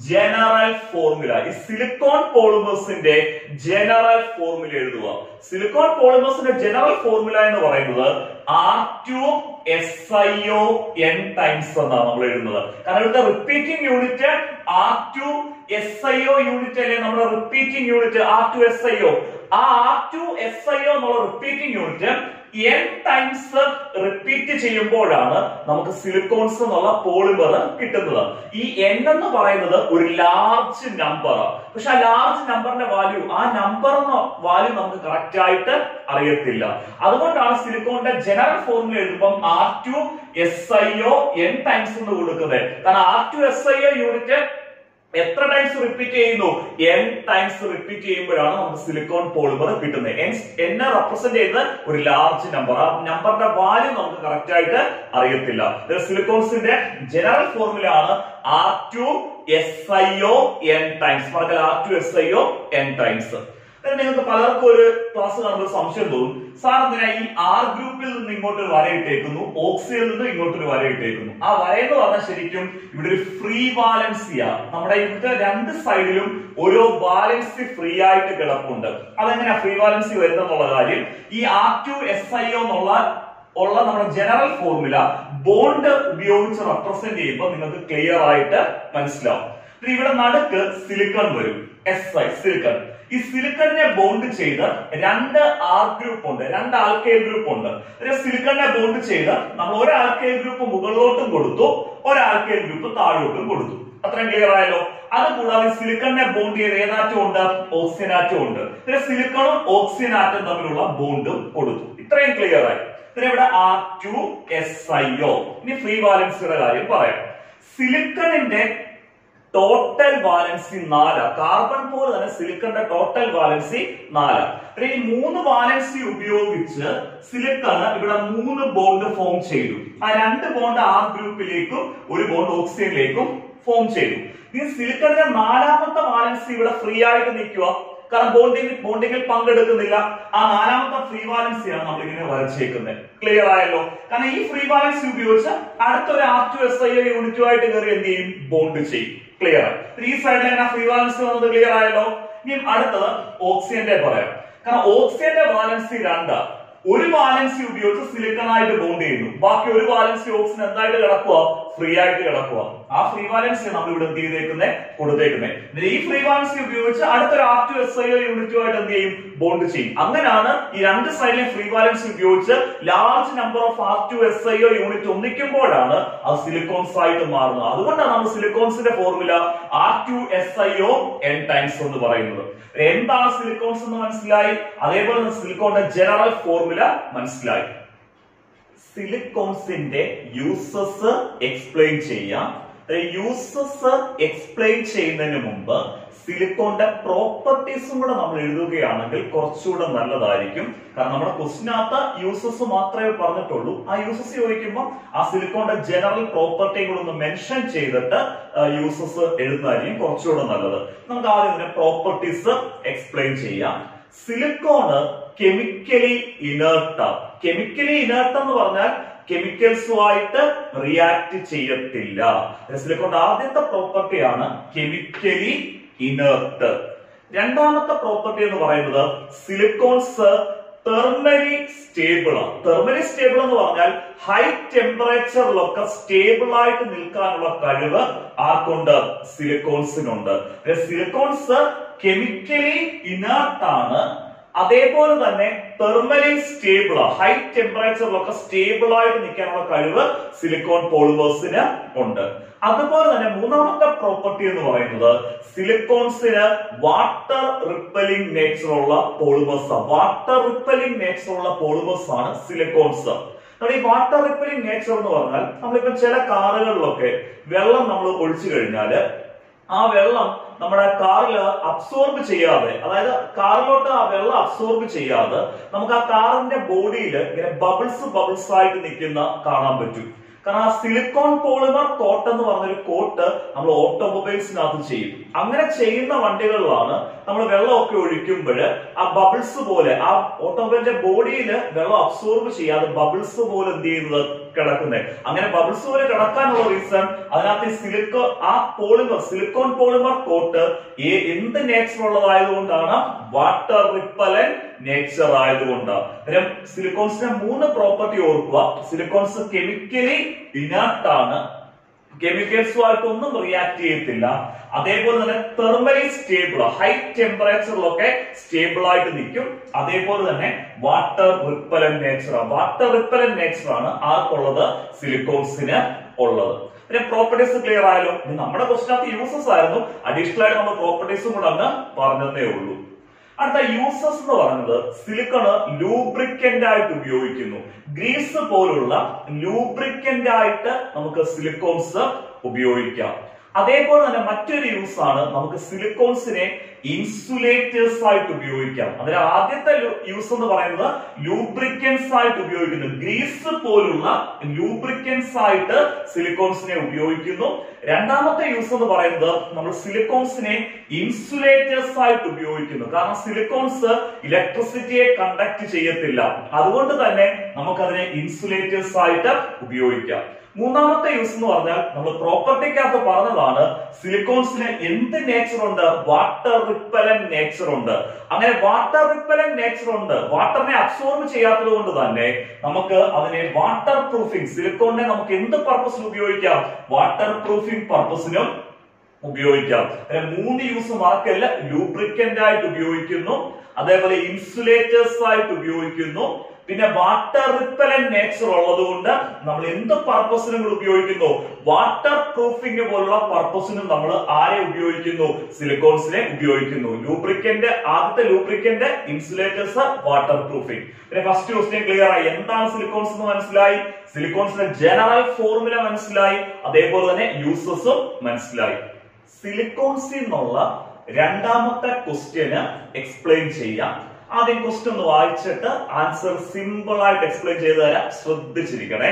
ജനറൽ ഫോർമുല ഈ സിലിക്കോൺ പോളിമേഴ്സിന്റെ ജനറൽ ഫോർമുല എഴുതുക സിലിക്കോൺ പോളിമേഴ്സിന്റെ ജനറൽ ഫോർമുല എന്ന് പറയുന്നത് R two S I O N times എന്നാണ് നമ്മൾ എഴുതുന്നത് കാരണം ഇവിടുത്തെ repeating unit R two S I O unit അല്ലേ നമ്മുടെ repeating unit R two S I O ആ R two S I O എന്നുള്ള repeating unit N times repeat ചെയ്യുമ്പോഴാണ് നമുക്ക് സിലിക്കോൺസ് എന്നുള്ള പോളിമർ കിട്ടുന്നത് ഈ എൻ എന്ന് പറയുന്നത് ഒരു ലാർജ് നമ്പർ പക്ഷെ ആ ലാർജ് നമ്പറിന്റെ വാല്യൂ ആ നമ്പർ എന്ന വാല്യൂ നമുക്ക് കറക്റ്റ് ആയിട്ട് അറിയത്തില്ല അതുകൊണ്ടാണ് സിലിക്കോണിന്റെ ജനറൽ ഫോർമുല എഴുതുമ്പോൾ R two S I O N times എന്ന് കൊടുക്കുന്നത് കാരണം R two S I O unit എത്ര ടൈംസ് റിപ്പീറ്റ് ചെയ്യുന്നു എൻ ടൈംസ് റിപ്പീറ്റ് ചെയ്യുമ്പോഴാണ് നമുക്ക് സിലിക്കോൺ പോളിമർ കിട്ടുന്നത് എന്നെ റെപ്രസെന്റ് ചെയ്യുന്നത് ഒരു ലാർജ് നമ്പർ ആ നമ്പറിന്റെ വാല്യൂ നമുക്ക് കറക്റ്റ് ആയിട്ട് അറിയത്തില്ല സിലിക്കോൺസിന്റെ ജനറൽ ഫോർമുല ആണ് R two S I O N times പറഞ്ഞാൽ R two S I O N times നിങ്ങൾക്ക് പലർക്കും ഒരു ക്ലാസ് കാണുമ്പോൾ സംശയം തോന്നും സാർ എന്തിനാ ഈ ആർ ഗ്രൂപ്പിൽ നിന്ന് ഇങ്ങോട്ട് ഒരു വര ഇട്ടേക്കുന്നു ഓക്സിയിൽ നിന്ന് ഇങ്ങോട്ട് ഒരു വര ഇട്ടേക്കുന്നു ആ വര എന്ന് പറഞ്ഞാൽ ശരിക്കും ഇവിടെ ഒരു ഫ്രീ വാലൻസിയ നമ്മുടെ ഇവിടുത്തെ രണ്ട് സൈഡിലും ഓരോ വാലൻസി ഫ്രീ ആയിട്ട് കിടപ്പുണ്ട് അതെങ്ങനെയാ ഫ്രീ വാലൻസി വരുന്നെന്നുള്ള കാര്യം ഈ ആർ ടു എസ് ഐ എന്നുള്ള ഉള്ള നമ്മുടെ ജനറൽ ഫോർമുല ബോണ്ട് ഉപയോഗിച്ച് റെപ്രസെന്റ് ചെയ്യുമ്പോൾ നിങ്ങൾക്ക് ക്ലിയർ ആയിട്ട് മനസ്സിലാവും പിന്നെ ഇവിടെ നടുക്ക് സിലിക്കൺ വരും എസ് ഐ സിലിക്കൺ ഈ സിലിക്കണിനെ ബോണ്ട് ചെയ്ത് രണ്ട് ആർ ഗ്രൂപ്പ് ഉണ്ട് രണ്ട് ആൽക്കൈൽ ഗ്രൂപ്പ് ഉണ്ട് സിലിക്കണിനെ ബോണ്ട് ചെയ്ത് നമ്മൾ ഒരു ആൽക്കൈൽ ഗ്രൂപ്പ് മുകളിലോട്ടും കൊടുത്തു ഒരു ആൽക്കൈൽ ഗ്രൂപ്പ് താഴോട്ടും കൊടുത്തു അത്രയും ക്ലിയർ ആയല്ലോ അത് കൂടാതെ സിലിക്കണിനെ ബോണ്ട് ചെയ്ത് ഏതാറ്റം ഉണ്ട് ഓക്സിജൻ ആറ്റം ഉണ്ട് പിന്നെ സിലിക്കണും ഓക്സിജൻ ആറ്റം തമ്മിലുള്ള ബോണ്ടും കൊടുത്തു ഇത്രയും ക്ലിയർ ആയി പിന്നെ ഇവിടെ R two S I O ഇനി ഫ്രീ വാലൻസിയുടെ കാര്യം പറയാം സിലിക്കണിന്റെ ടോട്ടൽ വാലൻസി നാല് കാർബൺ പോലെ തന്നെ സിലിക്കണിന്റെ ടോട്ടൽ വാലൻസി നാല് ഈ മൂന്ന് വാലൻസി ഉപയോഗിച്ച് സിലിക്കണ് ഇവിടെ മൂന്ന് ബോണ്ട് ഫോം ചെയ്തു ആ രണ്ട് ബോണ്ട് ആർ ഗ്രൂപ്പിലേക്കും ഒരു ബോണ്ട് ഓക്സിജനിലേക്കും ഫോം ചെയ്തു ഈ സിലിക്കണിന്റെ നാലാമത്തെ വാലൻസി ഇവിടെ ഫ്രീ ആയിട്ട് നിൽക്കുക കാരണം ബോണ്ടിങ് ബോണ്ടിങ്ങിൽ പങ്കെടുക്കുന്നില്ല ആ നാലാമത്തെ ഫ്രീ വാലൻസിയാണ് നമ്മൾ ഇങ്ങനെ വരച്ചേക്കുന്നത് ക്ലിയർ ആയല്ലോ കാരണം ഈ ഫ്രീ വാലൻസി ഉപയോഗിച്ച് അടുത്തൊരു ആർ ടു എസ് ഐ യൂണിറ്റുമായിട്ട് കയറി എന്ത് ചെയ്യും ബോണ്ട് ചെയ്യും ക്ലിയർ ഈ സൈഡിൽ എങ്ങനെ ഫ്രീ വാലൻസി വന്നത് ക്ലിയർ ആയല്ലോ ഇനി അടുത്തത് ഓക്സിജന്റെ പറയാം കാരണം ഓക്സിജന്റെ വാലൻസി രണ്ട് ഒരു വാലൻസി ഉപയോഗിച്ച് സിലിക്കൺ ആയിട്ട് ബോണ്ട് ചെയ്യുന്നു ബാക്കി ഒരു വാലൻസി ഓക്സിജൻ എന്തായിട്ട് കിടക്കുക ഫ്രീ ആയിട്ട് കിടക്കുക ആ ഫ്രീ വാലൻസി നമ്മൾ ഇവിടെ എന്ത് ചെയ്തേക്കുന്നത് കൊടുത്തേക്കുന്നത് ഈ ഫ്രീ വാലൻസി ഉപയോഗിച്ച് അടുത്തൊരു R two S I O യൂണിറ്റുമായിട്ട് എന്ത് ചെയ്യും ബോണ്ട് ചെയ്യും അങ്ങനെയാണ് ഈ രണ്ട് സൈഡിലെ ഫ്രീ വാലൻസി ഉപയോഗിച്ച് large number of R two S I O unit ഒന്നിക്കുമ്പോഴാണ് അത് സിലിക്കോൺസ് ആയിട്ട് മാറുന്നത് അതുകൊണ്ടാണ് നമ്മൾ സിലിക്കോൺസിന്റെ formula R two S I O N times എന്ന് പറയുന്നത് എന്താണ് സിലിക്കോൺസ് എന്ന് മനസ്സിലായി അതേപോലെ തന്നെ സിലിക്കോണിന്റെ ജനറൽ ഫോർമുല മനസ്സിലായി സിലിക്കോൺസിന്റെ യൂസസ് എക്സ്പ്ലെയിൻ ചെയ്യാം യൂസസ് എക്സ്പ്ലെയിൻ ചെയ്യുന്നതിന് മുമ്പ് സിലിക്കോണിന്റെ പ്രോപ്പർട്ടീസും കൂടെ നമ്മൾ എഴുതുകയാണെങ്കിൽ കുറച്ചുകൂടെ നല്ലതായിരിക്കും കാരണം നമ്മുടെ ക്വസ്റ്റിനകത്ത് യൂസസ് മാത്രമേ പറഞ്ഞിട്ടുള്ളൂ ആ യൂസസ് ചോദിക്കുമ്പോൾ ആ സിലിക്കോണിന്റെ ജനറൽ പ്രോപ്പർട്ടിയും കൂടെ ഒന്ന് മെൻഷൻ ചെയ്തിട്ട് യൂസസ് എഴുതുന്നതായിരിക്കും കുറച്ചുകൂടെ നല്ലത് നമുക്ക് ആദ്യം ഇതിന്റെ പ്രോപ്പർട്ടീസ് എക്സ്പ്ലെയിൻ ചെയ്യാം silicone chemically inert chemically inert എന്ന് പറഞ്ഞാൽ കെമിക്കൽസുമായിട്ട് റിയാക്ട് ചെയ്യത്തില്ല സിലിക്കോണിന്റെ ആദ്യത്തെ പ്രോപ്പർട്ടിയാണ് കെമിക്കലി ഇനേർട്ട് രണ്ടാമത്തെ പ്രോപ്പർട്ടി എന്ന് പറയുന്നത് സിലിക്കോൺസ് തെർമലി സ്റ്റേബിൾ ആണ് തെർമലി സ്റ്റേബിൾ എന്ന് പറഞ്ഞാൽ ഹൈ ടെമ്പറേച്ചറിലൊക്കെ സ്റ്റേബിൾ ആയിട്ട് നിൽക്കാനുള്ള കഴിവ് ആർക്കുണ്ട് സിലിക്കോൺസിനുണ്ട് സിലിക്കോൺസ് കെമിക്കലി ഇനേർട്ട് ആണ് അതേപോലെ തന്നെ തെർമലി സ്റ്റേബിൾ ഹൈ ടെമ്പറേച്ചറിലൊക്കെ സ്റ്റേബിൾ ആയിട്ട് നിൽക്കാനുള്ള കഴിവ് സിലിക്കോൺ പോളിമേഴ്സിന് ഉണ്ട് അതുപോലെ തന്നെ മൂന്നാമത്തെ പ്രോപ്പർട്ടി എന്ന് പറയുന്നത് സിലിക്കോൺസിന് വാട്ടർ റിപ്പലിംഗ് നേച്ചർ ഉള്ള പോളിമേഴ്സ് വാട്ടർ റിപ്പലിംഗ് നേച്ചർ ഉള്ള പോളിമേഴ്സ് ആണ് സിലിക്കോൺസ് നമ്മുടെ ഈ വാട്ടർ റിപ്പലിംഗ് നേച്ചർ എന്ന് പറഞ്ഞാൽ നമ്മളിപ്പോ ചില കാറുകളിലൊക്കെ വെള്ളം നമ്മൾ ഒഴിച്ചു കഴിഞ്ഞാല് ആ വെള്ളം നമ്മുടെ കാറിൽ അബ്സോർബ് ചെയ്യാതെ അതായത് കാറിലോട്ട് ആ വെള്ളം അബ്സോർബ് ചെയ്യാതെ നമുക്ക് ആ കാറിന്റെ ബോഡിയിൽ ഇങ്ങനെ ബബിൾസ് ബബിൾസ് ആയിട്ട് നിൽക്കുന്ന കാണാൻ പറ്റും കാരണം ആ സിലിക്കോൺ പോളിമർ കോട്ട് എന്ന് പറഞ്ഞൊരു കോട്ട് നമ്മൾ ഓട്ടോമൊബൈൽസിനകത്ത് ചെയ്യും അങ്ങനെ ചെയ്യുന്ന വണ്ടികളിലാണ് നമ്മൾ വെള്ളമൊക്കെ ഒഴിക്കുമ്പോൾ ആ ബബിൾസ് പോലെ ആ ഓട്ടോമൊബൈലിന്റെ ബോഡിയിൽ വെള്ളം അബ്സോർബ് ചെയ്യാതെ ബബിൾസ് പോലെ എന്ത് ചെയ്യുന്നത് കിടക്കുന്നത് അങ്ങനെ ബബിൾസ് പോലെ കിടക്കാനുള്ള റീസൺ അതിനകത്ത് ഈ സിലിക്കോ ആ പോളിമർ സിലിക്കോൺ പോളിമർ കോട്ട് എന്ത് നേച്ചർ ഉള്ളതായതുകൊണ്ടാണ് വാട്ടർ റിപ്പലൻ നേച്ചർ ആയതുകൊണ്ട് അന്നേരം സിലിക്കോൺസിന്റെ മൂന്ന് പ്രോപ്പർട്ടി ഓർക്കുക സിലിക്കോൺസ് കെമിക്കലി ഇനർട്ട് ആണ് കെമിക്കൽസുമായിട്ട് ഒന്നും റിയാക്ട് ചെയ്യത്തില്ല അതേപോലെ തന്നെ തെർമലി സ്റ്റേബിൾ ഹൈ ടെമ്പറേച്ചറിലൊക്കെ സ്റ്റേബിൾ ആയിട്ട് നിൽക്കും അതേപോലെ തന്നെ water repellent nature water repellent nature ആണ് ആർക്കുള്ളത് സിലിക്കോൺസിന് ഉള്ളത് പിന്നെ പ്രോപ്പർട്ടീസ് ക്ലിയർ ആയാലും ഇത് നമ്മുടെ ക്വസ്റ്റിനകത്ത് യൂസസ് ആയിരുന്നു അഡീഷണൽ ആയിട്ട് നമ്മൾ പ്രോപ്പർട്ടീസും കൂടെ അങ്ങ് പറഞ്ഞതേ ഉള്ളൂ അടുത്ത യൂസസ് എന്ന് പറയുന്നത് സിലിക്കണ് ലൂബ്രിക്കന്റ് ആയിട്ട് ഉപയോഗിക്കുന്നു ഗ്രീസ് പോലുള്ള ലൂബ്രിക്കന്റ് ആയിട്ട് നമുക്ക് സിലിക്കോൺസ് ഉപയോഗിക്കാം അതേപോലെ തന്നെ മറ്റൊരു യൂസ് ആണ് നമുക്ക് സിലിക്കോൺസിനെ ഇൻസുലേറ്റേഴ്സ് ആയിട്ട് ഉപയോഗിക്കാം അതിന് ആദ്യത്തെ യൂസ് എന്ന് പറയുന്നത് ലൂബ്രിക്കൻസ് ആയിട്ട് ഉപയോഗിക്കുന്നു ഗ്രീസ് പോലുള്ള ലൂബ്രിക്കൻസ് ആയിട്ട് സിലിക്കോൺസിനെ ഉപയോഗിക്കുന്നു രണ്ടാമത്തെ യൂസ് എന്ന് പറയുന്നത് നമ്മൾ സിലിക്കോൺസിനെ ഇൻസുലേറ്റേഴ്സ് ആയിട്ട് ഉപയോഗിക്കുന്നു കാരണം സിലിക്കോൺസ് ഇലക്ട്രിസിറ്റിയെ കണ്ടക്ട് ചെയ്യത്തില്ല അതുകൊണ്ട് തന്നെ നമുക്കതിനെ ഇൻസുലേറ്റേഴ്സ് ആയിട്ട് ഉപയോഗിക്കാം മൂന്നാമത്തെ യൂസ് എന്ന് പറഞ്ഞാൽ നമ്മൾ പ്രോപ്പർട്ടിക്കകത്ത് പറഞ്ഞതാണ് സിലിക്കോൺസിന് എന്ത് നേച്ചർ ഉണ്ട് വാട്ടർ റിപ്പലൻ നേച്ചർ ഉണ്ട് അങ്ങനെ വാട്ടർ റിപ്പലൻ നേച്ചർ ഉണ്ട് വാട്ടറിനെ അബ്സോർബ് ചെയ്യാത്തത് കൊണ്ട് തന്നെ നമുക്ക് അതിനെ വാട്ടർ പ്രൂഫിംഗ് സിലിക്കോണിനെ നമുക്ക് എന്ത് പർപ്പസിന് ഉപയോഗിക്കാം വാട്ടർ പ്രൂഫിംഗ് പർപ്പസിനും ഉപയോഗിക്കാം അങ്ങനെ മൂന്ന് യൂസ് മറക്കല്ല ലൂബ്രിക്കന്റ് ആയിട്ട് ഉപയോഗിക്കുന്നു അതേപോലെ ഇൻസുലേറ്റേഴ്സ് ആയിട്ട് ഉപയോഗിക്കുന്നു പിന്നെ വാട്ടർ റിപ്പലൻ നേച്ചർ ഉള്ളതുകൊണ്ട് നമ്മൾ എന്ത് പർപ്പസിനും കൂടി ഉപയോഗിക്കുന്നു വാട്ടർ പ്രൂഫിംഗ് പോലുള്ള പർപ്പസിനും നമ്മൾ ആരെ ഉപയോഗിക്കുന്നു സിലിക്കോൺസിനെ ഉപയോഗിക്കുന്നു ലൂബ്രിക്കന്റ് ആദ്യത്തെ ലൂബ്രിക്കന്റ് ഇൻസുലേറ്റേഴ്സ് വാട്ടർ പ്രൂഫിംഗ് പിന്നെ ഫസ്റ്റ് ക്വസ്റ്റ്യൻ ക്ലിയർ ആയി എന്താണ് സിലിക്കോൺസ് എന്ന് മനസ്സിലായി സിലിക്കോൺസിന്റെ ജനറൽ ഫോർമുല മനസ്സിലായി അതേപോലെ തന്നെ യൂസസും മനസ്സിലായി സിലിക്കോൺസിൽ നിന്നുള്ള രണ്ടാമത്തെ ക്വസ്റ്റ്യന് എക്സ്പ്ലെയിൻ ചെയ്യാം ആദ്യം ക്വസ്റ്റ്യൻ ഒന്ന് വായിച്ചിട്ട് ആൻസർ സിമ്പിൾ ആയിട്ട് എക്സ്പ്ലെയിൻ ചെയ്തു തരാം ശ്രദ്ധിച്ചിരിക്കണേ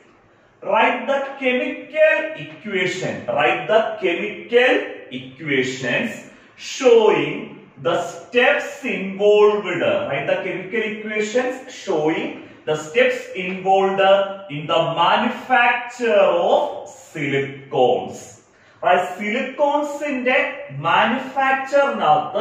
write the chemical equation write the chemical equations showing the steps involved write the chemical equations showing the steps involved in the manufacture of silicones സിലിക്കോൺസിന്റെ മാനുഫാക്ചറിനകത്ത്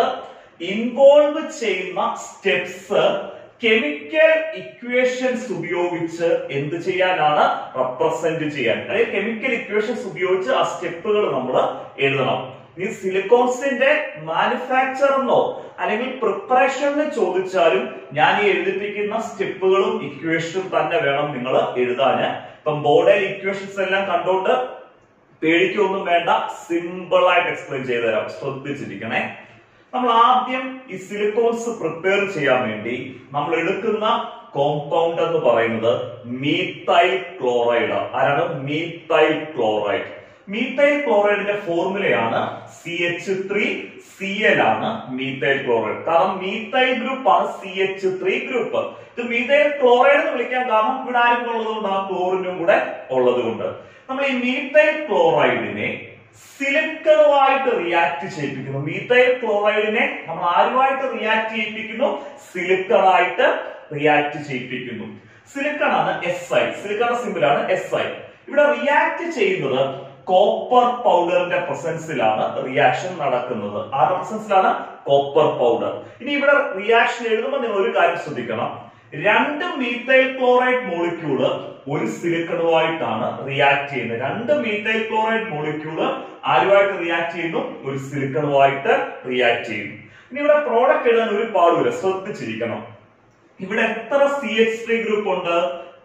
ഇൻവോൾവ് ചെയ്യുന്ന സ്റ്റെപ്സ് കെമിക്കൽ ഇക്വേഷൻസ് ഉപയോഗിച്ച് എന്ത് ചെയ്യാനാണ് റെപ്രസെന്റ് ചെയ്യാൻ അതായത് കെമിക്കൽ ഇക്വേഷൻസ് ഉപയോഗിച്ച് ആ സ്റ്റെപ്പുകൾ നമ്മൾ എഴുതണം ഈ സിലിക്കോൺസിന്റെ മാനുഫാക്ചറിനോ അല്ലെങ്കിൽ പ്രിപ്പറേഷനിൽ ചോദിച്ചാലും ഞാൻ ഈ എഴുതിപ്പിക്കുന്ന സ്റ്റെപ്പുകളും ഇക്വേഷനും തന്നെ വേണം നിങ്ങൾ എഴുതാന് ഇപ്പം ബോർഡിൽ ഇക്വേഷൻസ് എല്ലാം കണ്ടോണ്ട് പേടിക്കൊന്നും വേണ്ട സിമ്പിൾ ആയിട്ട് എക്സ്പ്ലെയിൻ ചെയ്തു തരാം ശ്രദ്ധിച്ചിരിക്കണേ നമ്മൾ ആദ്യം ഈ സിലിക്കോൺസ് പ്രിപ്പയർ ചെയ്യാൻ വേണ്ടി നമ്മൾ എടുക്കുന്ന കോമ്പൗണ്ട് എന്ന് പറയുന്നത് മീത്തൈൽ ക്ലോറൈഡ് ആരാണ് മീത്തൈൽ ക്ലോറൈഡ് മീത്തൈൽ ക്ലോറൈഡിന്റെ ഫോർമുലയാണ് C H three C L ആണ് മീത്തൈൽ ക്ലോറൈഡ് കാരണം മീത്തൈൽ ഗ്രൂപ്പ് ആണ് സി എച്ച് ത്രീ ഗ്രൂപ്പ് ഇത് മീത്തൈൽ ക്ലോറൈഡ് എന്ന് വിളിക്കാൻ കാരണം ഇവിടെ ആരും ഉള്ളതുകൊണ്ട് ആ ക്ലോറിനും കൂടെ ഉള്ളത് കൊണ്ട് നമ്മൾ ഈ മീത്തൈൽ ക്ലോറൈഡിനെ സിലിക്കണുമായിട്ട് റിയാക്ട് ചെയ്യിപ്പിക്കുന്നു മീത്തൈൽ ക്ലോറൈഡിനെ നമ്മൾ ആരുമായിട്ട് റിയാക്ട് ചെയ്യിപ്പിക്കുന്നു സിലിക്കണായിട്ട് റിയാക്ട് ചെയ്യിപ്പിക്കുന്നു സിലിക്കൺ ആണ് എസ് ഐ സിലിക്കണ സിമ്പിൾ ആണ് എസ് ഐ ഇവിടെ റിയാക്ട് ചെയ്യുന്നത് കോപ്പർ പൗഡറിന്റെ പ്രസൻസിലാണ് റിയാക്ഷൻ നടക്കുന്നത് ആരുടെ പ്രസൻസിലാണ് കോപ്പർ പൗഡർ ഇനി ഇവിടെ റിയാക്ഷൻ എഴുതുമ്പോൾ നിങ്ങൾ ഒരു കാര്യം ശ്രദ്ധിക്കണം രണ്ട് മീത്തൈൽ ക്ലോറൈഡ് മോളിക്യൂള് ഒരു സിലിക്കണുമായിട്ടാണ് റിയാക്ട് ചെയ്യുന്നത് രണ്ട് മീത്തൈൽ ക്ലോറൈഡ് മോളിക്യൂള് ആരുമായിട്ട് റിയാക്ട് ചെയ്യുന്നു ഒരു സിലിക്കണുമായിട്ട് റിയാക്ട് ചെയ്യുന്നു ഇനി ഇവിടെ പ്രോഡക്റ്റ് എഴുതാൻ ഒരു പാടുമില്ല ശ്രദ്ധിച്ചിരിക്കണം ഇവിടെ എത്ര സി എച്ച് ത്രീ ഗ്രൂപ്പ് ഉണ്ട്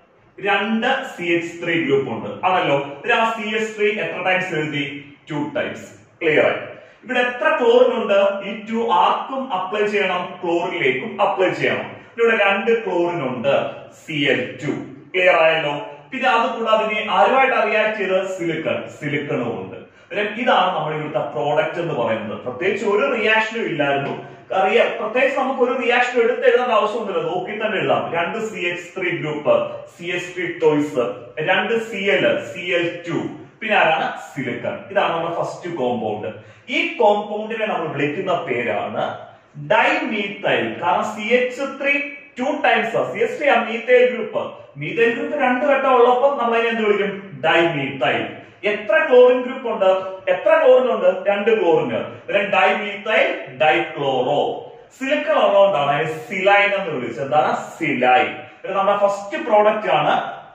രണ്ട് സി എച്ച് ത്രീ ഗ്രൂപ്പ് ഉണ്ട് ആണല്ലോ ഇതിൽ ആ സി എച്ച് ത്രീ എത്ര ടൈംസ് എഴുതി ടു ടൈംസ് ക്ലിയർ ആയി ഇവിടെ എത്ര ക്ലോറിൻ ഉണ്ട് ഈ ടു ആർക്കും അപ്ലൈ ചെയ്യണം ക്ലോറിനിലേക്കും അപ്ലൈ ചെയ്യണം ഇവിടെ രണ്ട് ക്ലോറിൻ ഉണ്ട് സി എൽ ടു ക്ലിയർ ആയല്ലോ പിന്നെ അത് കൂടാതെ ഇനി ആരുമായിട്ട് റിയാക്ട് ചെയ്ത് സിലിക്കൺ സിലിക്കണും ഉണ്ട് അന്നേരം ഇതാണ് നമ്മുടെ ഇവിടുത്തെ പ്രോഡക്റ്റ് എന്ന് പറയുന്നത് പ്രത്യേകിച്ച് ഒരു റിയാക്ഷനും ഇല്ലായിരുന്നു അറിയാം പ്രത്യേകിച്ച് നമുക്ക് ഒരു റിയാക്ഷൻ എടുത്ത് എഴുതേണ്ട ആവശ്യമൊന്നുമില്ല നോക്കി തന്നെ എഴുതാം രണ്ട് C H three group C H three ടോയ്സ് രണ്ട് C L C L two പിന്നെ ആരാണ് സിലിക്കൺ ഇതാണ് നമ്മുടെ ഫസ്റ്റ് കോമ്പൗണ്ട് ഈ കോമ്പൗണ്ടിനെ നമ്മൾ വിളിക്കുന്ന പേരാണ് ഡൈമീത്തൈൽ കാരണം C H three two times C H three methyl group methyl group രണ്ട് ഘട്ടം ഉള്ളപ്പോൾ നമ്മൾ അതിനെ എന്ത് വിളിക്കും ഡൈമീത്തൈൽ എത്ര ക്ലോറിൻ ഗ്രൂപ്പ് ഉണ്ട് എത്ര ക്ലോറിൻ ഉണ്ട് രണ്ട് ക്ലോറിന് ഡൈമീത്തൈൽ ഡൈക്ലോറോ സിലിക്കൺ ഉള്ളതുകൊണ്ടാണ് അതിന് സിലൈൻ എന്ന് വിളിച്ചത് എന്താണ് സിലൈൻ ഇത് നമ്മുടെ ഫസ്റ്റ് പ്രോഡക്റ്റ് ആണ്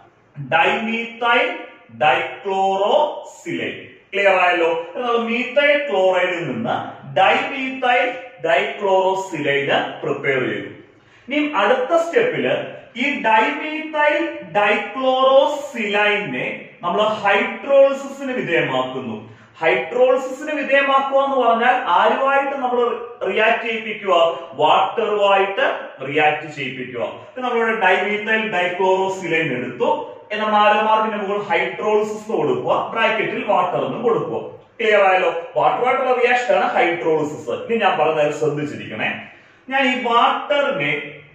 ഡൈമീത്തൈൽ ഡൈക്ലോറോ സിലൈൻ ക്ലിയർ ആയല്ലോ നമ്മൾ മീത്തൈൽ ക്ലോറൈഡിൽ നിന്ന് ഡൈമീത്തൈൽ ഡൈക്ലോറോ സിലൈന് പ്രിപ്പയർ ചെയ്തു ഇനി അടുത്ത സ്റ്റെപ്പില് ഈ ഡൈമീത്തൈൽ ഡൈക്ലോറോ സിലൈനെ നമ്മൾ ഹൈഡ്രോളിസിന് വിധേയമാക്കുന്നു ഹൈഡ്രോളിസിന് വിധേയമാക്കുക എന്ന് പറഞ്ഞാൽ ആരുമായിട്ട് നമ്മൾ റിയാക്ട് ചെയ്യിപ്പിക്കുക വാട്ടറുമായിട്ട് റിയാക്ട് ചെയ്യിപ്പിക്കുക നമ്മളിവിടെ ഡൈമീത്തൈൽ ഡൈക്ലോറോ സിലൈൻ എടുത്തു നമ്മൾ ആരോമാർക്കിന്റെ മുകളിൽ ഹൈഡ്രോളിസിസ് കൊടുക്കുക ബ്രാക്കറ്റിൽ വാട്ടർ എന്ന് കൊടുക്കുക ക്ലിയർ ആയല്ലോ വാട്ടറുമായിട്ടുള്ള റിയാക്ഷൻ ആണ് ഹൈഡ്രോളിസിസ് ഇനി ഞാൻ പറഞ്ഞത് ശ്രദ്ധിച്ചിരിക്കണേ ഞാൻ ഈ വാട്ടറിനെ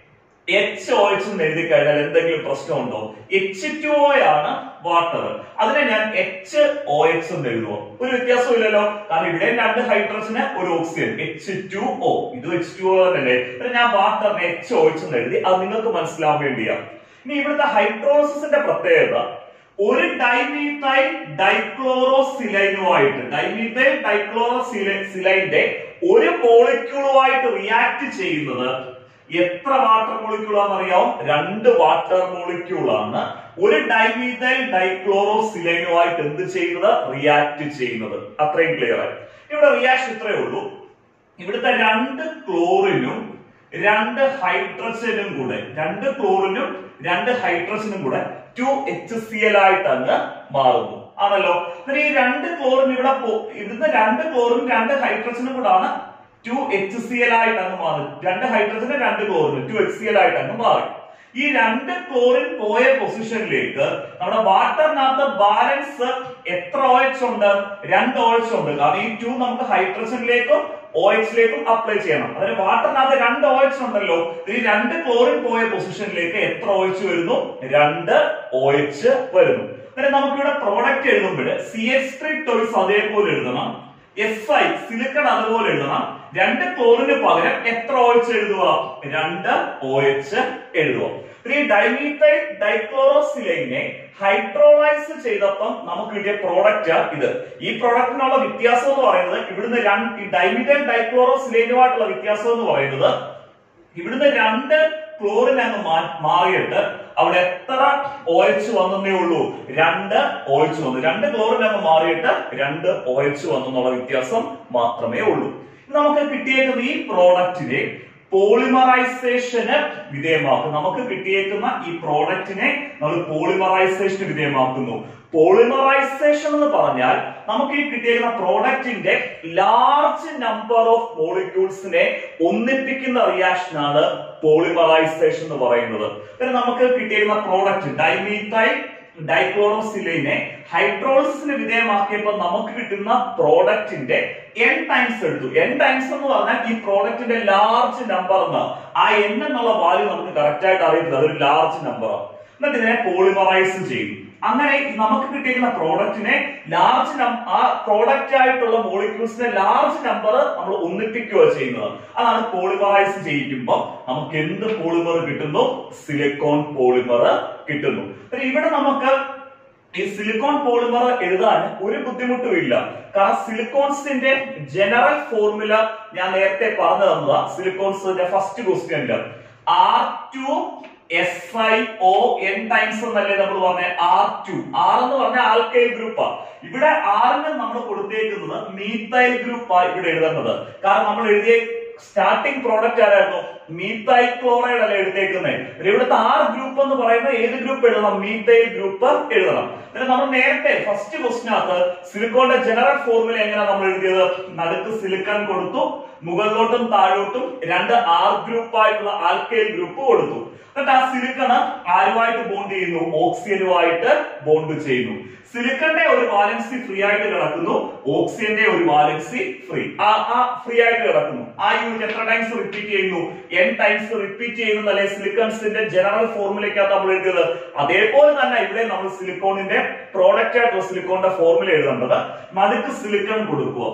എച്ച് ഒ എച്ച് എന്ന് എഴുതി കഴിഞ്ഞാൽ എന്തെങ്കിലും പ്രശ്നമുണ്ടോ എച്ച് ടു ഒ ആണ് വാട്ടർ അതിനെ ഞാൻ എച്ച് ഒ എച്ച് എന്ന് എഴുതുമോ ഒരു വ്യത്യാസവും ഇല്ലല്ലോ കാരണം ഇവിടെ രണ്ട് ഹൈഡ്രജന് ഒരു ഓക്സിജൻ എച്ച് ടു ഒ ഇത് എച്ച് ടു ഒ തന്നെയല്ലേ എന്നിട്ട് ഞാൻ വാട്ടറിനെ എച്ച് ഒ എച്ച് എന്ന് എഴുതി അത് നിങ്ങൾക്ക് മനസ്സിലാവാൻ വേണ്ടിയാണ് ഇനി ഇവിടുത്തെ ഹൈഡ്രോസിന്റെ പ്രത്യേകത ഒരു ഡൈമീത്തൈൽ ഡൈക്ലോറോ സിലൈനുമായിട്ട് ഡൈമീത്തൈൽ ഡൈക്ലോറോ സിലൈന്റെ ഒരു മോളിക്യൂളുമായിട്ട് റിയാക്ട് ചെയ്യുന്നത് എത്ര വാട്ടർ മോളിക്യൂൾ ആണെന്നറിയാവും രണ്ട് വാട്ടർ മോളിക്യൂൾ ആണ് ഒരു ഡൈമീഥൈൽ ഡൈക്ലോറോ സിലൈനുമായിട്ട് എന്ത് ചെയ്യുന്നത് റിയാക്ട് ചെയ്യുന്നത് അത്രയും ക്ലിയർ ആയി ഇവിടെ റിയാക്ഷൻ ഇത്രയേ ഉള്ളൂ ഇവിടുത്തെ രണ്ട് ക്ലോറിനും രണ്ട് ഹൈഡ്രജനും കൂടെ രണ്ട് ക്ലോറിനും രണ്ട് ഹൈഡ്രജനും കൂടെ ടു എച്ച് സി എൽ ആയിട്ട് അങ്ങ് മാറുന്നു ആണല്ലോ എന്നിട്ട് ഈ രണ്ട് ക്ലോറിൻ ഇവിടെ പോ- ഇവിടുന്ന് രണ്ട് ക്ലോറിനും രണ്ട് ഹൈഡ്രജനും കൂടാണ് ടു എച്ച് സി എൽ ആയിട്ട് അങ്ങ് മാറും രണ്ട് ഹൈഡ്രജന് രണ്ട് ക്ലോറിന് ടു എച്ച് സി എൽ ആയിട്ട് അങ്ങ് മാറി ഈ രണ്ട് ക്ലോറിൻ പോയ പൊസിഷനിലേക്ക് നമ്മുടെ വാട്ടറിനകത്ത് ബാലൻസ് എത്ര ഓ എച്ച് ഉണ്ട് രണ്ട് ഓ എച്ച് ഉണ്ട് കാരണം ഈ ടു നമുക്ക് ഹൈഡ്രജനിലേക്കും ഓ എച്ചിലേക്കും അപ്ലൈ ചെയ്യണം അതിന് വാട്ടറിനകത്ത് രണ്ട് ഓ എച്ച് ഉണ്ടല്ലോ ഈ രണ്ട് ക്ലോറിൻ പോയ പൊസിഷനിലേക്ക് എത്ര ഓ എച്ച് വരുന്നു രണ്ട് ഓ എച്ച് വരുന്നു അന്നേരം നമുക്കിവിടെ പ്രോഡക്റ്റ് എഴുതുമ്പോൾ സി എച്ച് ത്രീ ടോയ്സ് അതേപോലെ എഴുതണം എസ് ഐ സിലിക്കൺ അതുപോലെ എഴുതണം രണ്ട് ക്ലോറിന് പകരം എത്ര ഒ എച്ച് എഴുതുക രണ്ട് ഒ എച്ച് എഴുതുക ഈ ഡൈമീത്തൈൽ ഡൈക്ലോറോസിലൈനെ ഹൈഡ്രോളൈസ് ചെയ്തപ്പം നമുക്ക് കിട്ടിയ പ്രോഡക്റ്റ് ഇത് ഈ പ്രോഡക്റ്റിനുള്ള വ്യത്യാസം എന്ന് പറയുന്നത് ഇവിടുന്ന് രണ്ട് ഈ ഡൈമീത്തൈൽ ഡൈക്ലോറോസിലൈനുമായിട്ടുള്ള വ്യത്യാസം എന്ന് പറയുന്നത് ഇവിടുന്ന് രണ്ട് ക്ലോറിൻ അങ്ങ് മാ- മാറിയിട്ട് അവിടെ എത്ര ഒ എച്ച് വന്നേ ഉള്ളൂ രണ്ട് ഒ എച്ച് വന്നു രണ്ട് ക്ലോറിൻ അങ്ങ് മാറിയിട്ട് രണ്ട് ഒ എച്ച് വന്നു എന്നുള്ള വ്യത്യാസം മാത്രമേ ഉള്ളൂ ഇനി നമുക്ക് കിട്ടിയേക്കുന്ന ഈ പ്രോഡക്റ്റിനെ പോളിമറൈസേഷന് വിധേയമാക്കും നമുക്ക് കിട്ടിയേക്കുന്ന ഈ പ്രോഡക്റ്റിനെ നമ്മൾ പോളിമറൈസേഷന് വിധേയമാക്കുന്നു പോളിമറൈസേഷൻ എന്ന് പറഞ്ഞാൽ നമുക്ക് ഈ കിട്ടിയേക്കുന്ന പ്രോഡക്റ്റിന്റെ ലാർജ് നമ്പർ ഓഫ് മോളിക്യൂൾസിനെ ഒന്നിപ്പിക്കുന്ന റിയാക്ഷൻ ആണ് പോളിമറൈസേഷൻ എന്ന് പറയുന്നത് പിന്നെ നമുക്ക് കിട്ടിയേക്കുന്ന പ്രോഡക്റ്റ് ഡൈമീത്തൈൽ ഡൈക്ലോറോസിലിനെ ഹൈഡ്രോളിസിന് വിധേയമാക്കിയപ്പോൾ നമുക്ക് കിട്ടുന്ന പ്രോഡക്റ്റിന്റെ എൻ ടൈംസ് എടുത്തു എൻ ടൈംസ് എന്ന് പറഞ്ഞാൽ ഈ പ്രോഡക്റ്റിന്റെ ലാർജ് നമ്പർ എന്ന് ആ എൻ എന്നുള്ള വാല്യൂ നമുക്ക് കറക്റ്റ് ആയിട്ട് അറിയത്തില്ല അതൊരു ലാർജ് നമ്പറാണ് എന്നിട്ട് ഇതിനെ പോളിമറൈസ് ചെയ്തു അങ്ങനെ നമുക്ക് കിട്ടിയിരിക്കുന്ന പ്രോഡക്റ്റിനെ ലാർജ് ആ പ്രോഡക്റ്റ് ആയിട്ടുള്ള മോളിക്യൂൾസിന്റെ ലാർജ് നമ്പർ നമ്മൾ ഒന്നിപ്പിക്കുക ചെയ്യുന്നത് അതാണ് പോളിമറൈസ് ചെയ്യിക്കുമ്പോൾ നമുക്ക് എന്ത് പോളിമർ കിട്ടുന്നു സിലിക്കോൺ പോളിമർ കിട്ടുന്നു അപ്പൊ ഇവിടെ നമുക്ക് ഈ സിലിക്കോൺ പോളിമർ എഴുതാൻ ഒരു ബുദ്ധിമുട്ടും ഇല്ല കാരണം സിലിക്കോൺസിന്റെ ജനറൽ ഫോർമുല ഞാൻ നേരത്തെ പറഞ്ഞു തന്നതാ സിലിക്കോൺസിന്റെ ഫസ്റ്റ് ക്വസ്റ്റ്യനില് R two S I O N times എന്നല്ലേ നമ്മൾ പറഞ്ഞ ആർ ടു ആർ എന്ന് പറഞ്ഞ ആൽക്കൈൽ ഗ്രൂപ്പാ ഇവിടെ ആറിന് നമ്മൾ കൊടുത്തേക്കുന്നത് മീത്തൈൽ ഗ്രൂപ്പാ ഇവിടെ എഴുതുന്നത് കാരണം നമ്മൾ എഴുതിയ സ്റ്റാർട്ടിംഗ് പ്രോഡക്റ്റ് ആരായിരുന്നു മീത്തൈൽ ക്ലോറൈഡ് അല്ല എടുത്തേക്കുന്നത് ഇവിടുത്തെ ആർ ഗ്രൂപ്പ് എന്ന് പറയുന്നത് ഏത് ഗ്രൂപ്പ് എഴുതണം മീത്തൈൽ ഗ്രൂപ്പ് എഴുതണം എന്നിട്ട് നമ്മൾ നേരത്തെ ഫസ്റ്റ് ക്വസ്റ്റിനകത്ത് സിലിക്കോണിന്റെ ജനറൽ ഫോർമുല എങ്ങനെയാ നമ്മൾ എഴുതിയത് നടുക്ക് സിലിക്കൺ കൊടുത്തു മുകളിലോട്ടും താഴോട്ടും രണ്ട് ആർ ഗ്രൂപ്പ് ആയിട്ടുള്ള ആൽക്കൈൽ ഗ്രൂപ്പ് കൊടുത്തു എന്നിട്ട് ആ സിലിക്കണ് ആരുമായിട്ട് ബോണ്ട് ചെയ്യുന്നു ഓക്സിജനുമായിട്ട് ബോണ്ട് ചെയ്യുന്നു സിലിക്കന്റെ ഒരു വാലൻസി ഫ്രീ ആയിട്ട് കിടക്കുന്നു ഓക്സിജന്റെ ഒരു വാലൻസി ഫ്രീ ആ ആ ഫ്രീ ആയിട്ട് കിടക്കുന്നു ആ യൂണിറ്റ് എത്ര ടൈംസ് റിപ്പീറ്റ് ചെയ്യുന്നു എൻ ടൈംസ് റിപ്പീറ്റ് ചെയ്യുന്നതല്ലേ സിലിക്കൺസിന്റെ ജനറൽ ഫോർമുലയ്ക്കകത്ത് നമ്മൾ എഴുതിയത് അതേപോലെ തന്നെ ഇവിടെ നമ്മൾ സിലിക്കോണിന്റെ പ്രോഡക്റ്റ് ആയിട്ടുള്ള സിലിക്കോണിന്റെ ഫോർമുല എഴുതേണ്ടത് നടുക്ക് സിലിക്കൺ കൊടുക്കുക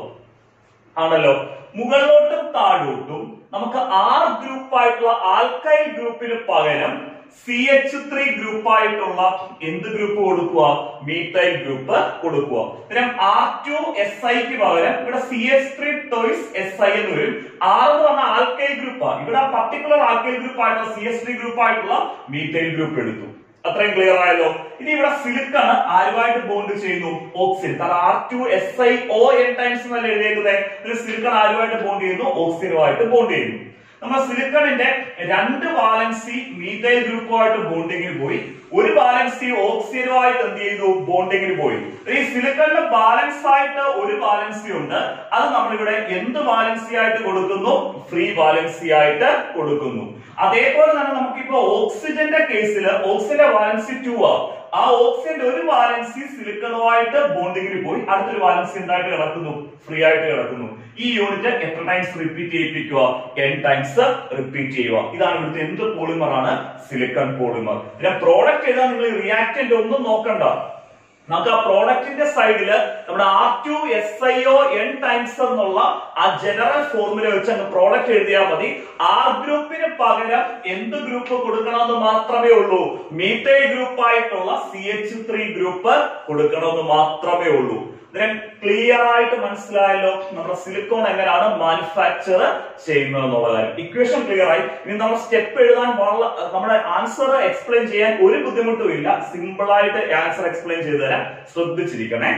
ആണല്ലോ മുകളിലോട്ടും താഴോട്ടും നമുക്ക് ആർ ഗ്രൂപ്പ് ആയിട്ടുള്ള ആൽക്കൈൽ ഗ്രൂപ്പിന് പകരം സി എച്ച് ത്രീ ഗ്രൂപ്പ് ആയിട്ടുള്ള എന്ത് ഗ്രൂപ്പ് കൊടുക്കുക മീത്തൈൽ ഗ്രൂപ്പ് കൊടുക്കുക പിന്നെ ആർ ടു എസ് ഐക്ക് പകരം ഇവിടെ സി എച്ച് ത്രീ ടോയ്സ് എസ് ഐ എന്ന് വരും ആർ എന്ന് പറഞ്ഞ ആൽക്കൈൽ ഗ്രൂപ്പാണ് ഇവിടെ പർട്ടിക്കുലർ ആൽക്കൈൽ ഗ്രൂപ്പ് ആയിട്ടുള്ള സി എച്ച് ത്രീ ഗ്രൂപ്പ് ആയിട്ടുള്ള മീത്തൈൽ ഗ്രൂപ്പ് എടുത്തു അത്രയും ക്ലിയർ ആയല്ലോ ഇനി ഇവിടെ സിലിക്കാണ് ആരുമായിട്ട് ബോണ്ട് ചെയ്യുന്നു ഓക്സിജൻ കാരണം R two S I O N times എന്നല്ല എഴുതിയേക്കുന്നത് സിലിക്കൺ ആരുമായിട്ട് ബോണ്ട് ചെയ്യുന്നു ഓക്സിജനുമായിട്ട് ബോണ്ട് ചെയ്യുന്നു നമ്മൾ സിലിക്കണിന്റെ രണ്ട് വാലൻസി മീതൈൽ ഗ്രൂപ്പുമായിട്ട് ബോണ്ടിങ്ങിൽ പോയി ഒരു വാലൻസി ഓക്സിജനുമായിട്ട് എന്ത് ചെയ്തു ബോണ്ടിങ്ങിൽ പോയി ഈ സിലിക്കണിന് ബാലൻസ് ആയിട്ട് ഒരു വാലൻസി ഉണ്ട് അത് നമ്മളിവിടെ എന്ത് വാലൻസി ആയിട്ട് കൊടുക്കുന്നു ഫ്രീ വാലൻസി ആയിട്ട് കൊടുക്കുന്നു അതേപോലെ തന്നെ നമുക്കിപ്പോ ഓക്സിജന്റെ കേസിൽ ഓക്സിജന്റെ വാലൻസി ടു ആ ആ ഓക്സിജന്റെ ഒരു വാലൻസി സിലിക്കണുമായിട്ട് ബോണ്ടിങ്ങിൽ പോയി അടുത്തൊരു വാലൻസി എന്തായിട്ട് കിടക്കുന്നു ഫ്രീ ആയിട്ട് കിടക്കുന്നു ഈ യൂണിറ്റ് എത്ര ടൈംസ് റിപ്പീറ്റ് ചെയ്യിപ്പിക്കുക എൻ ടൈംസ് റിപ്പീറ്റ് ചെയ്യുക ഇതാണ് ഇവിടുത്തെ എന്ത് പോളിമർ ആണ് സിലിക്കൺ പോളിമർ പിന്നെ പ്രോഡക്റ്റ് എഴുതാൻ നിങ്ങൾ റിയാക്ടന്റ് ഒന്നും നോക്കണ്ട നമുക്ക് ആ പ്രോഡക്റ്റിന്റെ സൈഡില് നമ്മുടെ R two S I O N times എന്നുള്ള ആ ജനറൽ ഫോർമുല വെച്ച് അങ്ങ് പ്രോഡക്റ്റ് എഴുതിയാൽ മതി ആർ ഗ്രൂപ്പിന് പകരം എന്ത് ഗ്രൂപ്പ് കൊടുക്കണമെന്ന് മാത്രമേ ഉള്ളൂ മീത്തൈൽ ഗ്രൂപ്പ് ആയിട്ടുള്ള സി എച്ച് ത്രീ ഗ്രൂപ്പ് കൊടുക്കണമെന്ന് മാത്രമേ ഉള്ളൂ ഇതിനെ ക്ലിയർ ആയിട്ട് മനസ്സിലായല്ലോ നമ്മുടെ സിലിക്കോൺ എങ്ങനെയാണ് മാനുഫാക്ചർ ചെയ്യുന്നത് എന്നുള്ള കാര്യം ഇക്വേഷൻ ക്ലിയർ ആയി ഇനി നമ്മൾ സ്റ്റെപ്പ് എഴുതാൻ വളരെ നമ്മുടെ ആൻസർ എക്സ്പ്ലെയിൻ ചെയ്യാൻ ഒരു ബുദ്ധിമുട്ടും ഇല്ല സിമ്പിൾ ആയിട്ട് ആൻസർ എക്സ്പ്ലെയിൻ ചെയ്തു തരാം ശ്രദ്ധിച്ചിരിക്കണേ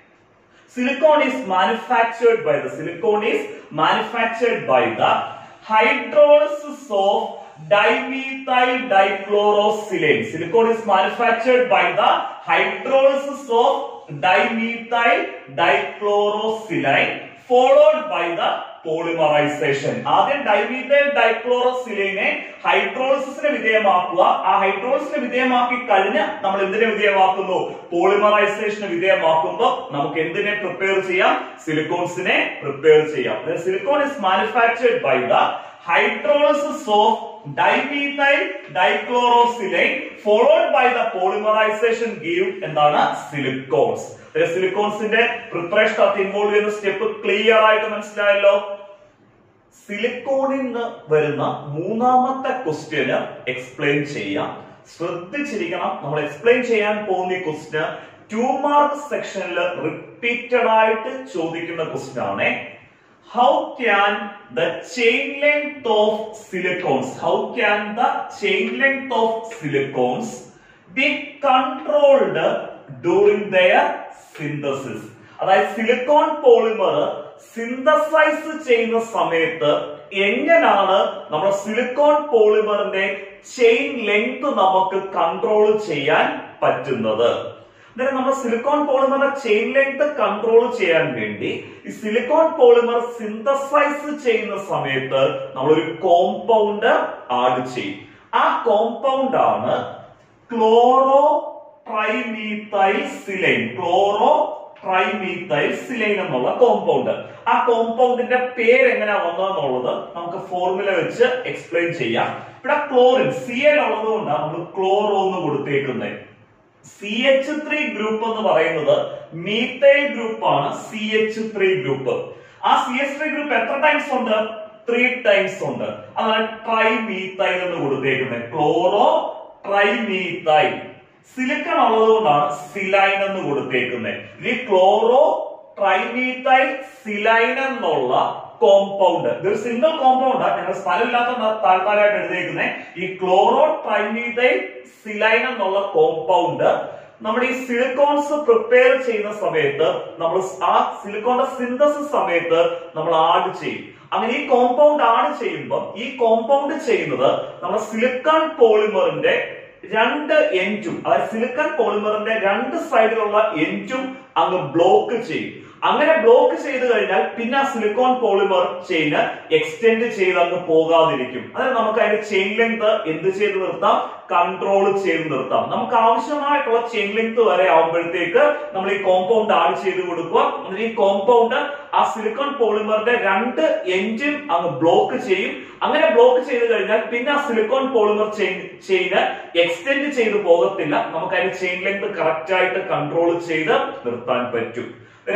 silicon is manufactured by the silicon is manufactured by the hydrolysis of dimethyl dichlorosilane silicon is manufactured by the hydrolysis of dimethyl dichlorosilane followed by the polymerization ആദ്യം dimethyl ഡൈക്ലോറോസിലിനെ ഹൈഡ്രോളിസിന് വിധേയമാക്കുക ആ ഹൈഡ്രോളിസിന് വിധേയമാക്കി കഴിഞ്ഞ് നമ്മൾ എന്തിനെ വിധേയമാക്കുന്നു പോളിമറൈസേഷന് വിധേയമാക്കുമ്പോൾ നമുക്ക് എന്തിനെ പ്രിപ്പയർ ചെയ്യാം സിലിക്കോൺസിനെ പ്രിപ്പയർ ചെയ്യാം silicone is manufactured by the hydrolysis of dimethyl dichlorosilane followed by the polymerization give എന്താണ് സിലിക്കോൺസ് സിലിക്കോൺസിന്റെ പ്രിപ്പറേഷൻ അത് ഇൻവോൾവ് ചെയ്യുന്ന സ്റ്റെപ്പ് ക്ലിയർ ആയിട്ട് മനസ്സിലായല്ലോ സിലിക്കോണിൽ നിന്ന് വരുന്ന മൂന്നാമത്തെ ക്വസ്റ്റ്യന് എക്സ്പ്ലെയിൻ ചെയ്യാം ശ്രദ്ധിച്ചിരിക്കണം നമ്മൾ എക്സ്പ്ലെയിൻ ചെയ്യാൻ പോകുന്ന ഈ ക്വസ്റ്റ്യൻ ടു മാർക്ക് സെക്ഷനിൽ റിപ്പീറ്റഡ് ആയിട്ട് ചോദിക്കുന്ന ക്വസ്റ്റ്യൻ ആണേ how can the chain length of silicons how can the chain length of silicons be controlled during their synthesis അതായത് സിലിക്കോൺ പോളിമർ സിന്തസൈസ് ചെയ്യുന്ന സമയത്ത് എങ്ങനെയാണ് നമ്മുടെ സിലിക്കോൺ പോളിമറിന്റെ ചെയിൻ ലെങ്ത് നമുക്ക് കൺട്രോൾ ചെയ്യാൻ പറ്റുന്നത് അന്നേരം നമ്മൾ സിലിക്കോൺ പോളിമറിന്റെ ചെയിൻ ലെങ്ത് കൺട്രോൾ ചെയ്യാൻ വേണ്ടി ഈ സിലിക്കോൺ പോളിമർ സിന്തസൈസ് ചെയ്യുന്ന സമയത്ത് നമ്മൾ ഒരു കോമ്പൗണ്ട് ആഡ് ചെയ്യും ആ കോമ്പൗണ്ട് ആണ് ക്ലോറോ ട്രൈമീത്തൈൽ സിലൈൻ ക്ലോറോ ട്രൈമീത്തൈൽ സിലൈൻ എന്നുള്ള കോമ്പൗണ്ട് ആ കോമ്പൗണ്ടിന്റെ പേര് എങ്ങനെയാ വന്നതെന്നുള്ളത് നമുക്ക് ഫോർമുല വെച്ച് എക്സ്പ്ലെയിൻ ചെയ്യാം ഇവിടെ ക്ലോറിൻ സി എൽ ഉള്ളത് കൊണ്ടാണ് നമ്മൾ ക്ലോറോ എന്ന് കൊടുത്തേക്കുന്നത് സി എച്ച് ത്രീ ഗ്രൂപ്പ് എന്ന് പറയുന്നത് മീത്തൈൽ ഗ്രൂപ്പ് ആണ് സി എച്ച് ത്രീ ഗ്രൂപ്പ് ആ സി എച്ച് ത്രീ ഗ്രൂപ്പ് എത്ര ടൈംസ് ഉണ്ട് ത്രീ ടൈംസ് ഉണ്ട് അതാണ് ട്രൈ മീത്തൈൽ എന്ന് കൊടുത്തേക്കുന്നത് ക്ലോറോ ട്രൈ മീത്തൈൽ സിലിക്കൺ ഉള്ളത് കൊണ്ടാണ് സിലൈൻ എന്ന് കൊടുത്തേക്കുന്നത് ഈ ക്ലോറോ ട്രൈമീത്തൈൽ സിലൈൻ എന്നുള്ള കോമ്പൗണ്ട് ഇതൊരു സിംഗിൾ കോമ്പൗണ്ട് ഞങ്ങൾ സ്ഥലമില്ലാത്ത താൽക്കാലമായിട്ട് എഴുതിയിരിക്കുന്നത് ഈ ക്ലോറോ ട്രൈമീതൈൽ സിലൈൻ എന്നുള്ള കോമ്പൗണ്ട് നമ്മുടെ ഈ സിലിക്കോൺസ് പ്രിപ്പയർ ചെയ്യുന്ന സമയത്ത് നമ്മൾ ആ സിലിക്കോണിന്റെ സിന്തസിസ് സമയത്ത് നമ്മൾ ആഡ് ചെയ്യും അങ്ങനെ ഈ കോമ്പൗണ്ട് ആഡ് ചെയ്യുമ്പോൾ ഈ കോമ്പൗണ്ട് ചെയ്യുന്നത് നമ്മുടെ സിലിക്കൺ പോളിമറിന്റെ രണ്ട് എൻഡും അതായത് സിലിക്കൺ പോളിമറിന്റെ രണ്ട് സൈഡിലുള്ള എൻഡും അങ്ങ് ബ്ലോക്ക് ചെയ്യും അങ്ങനെ ബ്ലോക്ക് ചെയ്ത് കഴിഞ്ഞാൽ പിന്നെ ആ സിലിക്കോൺ പോളിമർ ചെയിന് എക്സ്റ്റെൻഡ് ചെയ്ത് അങ്ങ് പോകാതിരിക്കും അതായത് നമുക്ക് അതിന്റെ ചെയിൻ ലെങ്ത് എന്ത് ചെയ്ത് നിർത്താം കൺട്രോൾ ചെയ്ത് നിർത്താം നമുക്ക് ആവശ്യമായിട്ടുള്ള ചെയിൻ ലെങ്ത് വരെ ആവുമ്പോഴത്തേക്ക് നമ്മൾ ഈ കോമ്പൗണ്ട് ആഡ് ചെയ്ത് കൊടുക്കുക എന്നിട്ട് ഈ കോമ്പൗണ്ട് ആ സിലിക്കോൺ പോളിമറിന്റെ രണ്ട് എൻഡും അങ്ങ് ബ്ലോക്ക് ചെയ്യും അങ്ങനെ ബ്ലോക്ക് ചെയ്ത് കഴിഞ്ഞാൽ പിന്നെ ആ സിലിക്കോൺ പോളിമർ ചെയിൻ ചെയിന് എക്സ്റ്റെൻഡ് ചെയ്ത് പോകത്തില്ല നമുക്ക് അതിന്റെ ചെയിൻ ലെങ്ത് കറക്റ്റ് ആയിട്ട് കൺട്രോൾ ചെയ്ത് നിർത്താൻ പറ്റും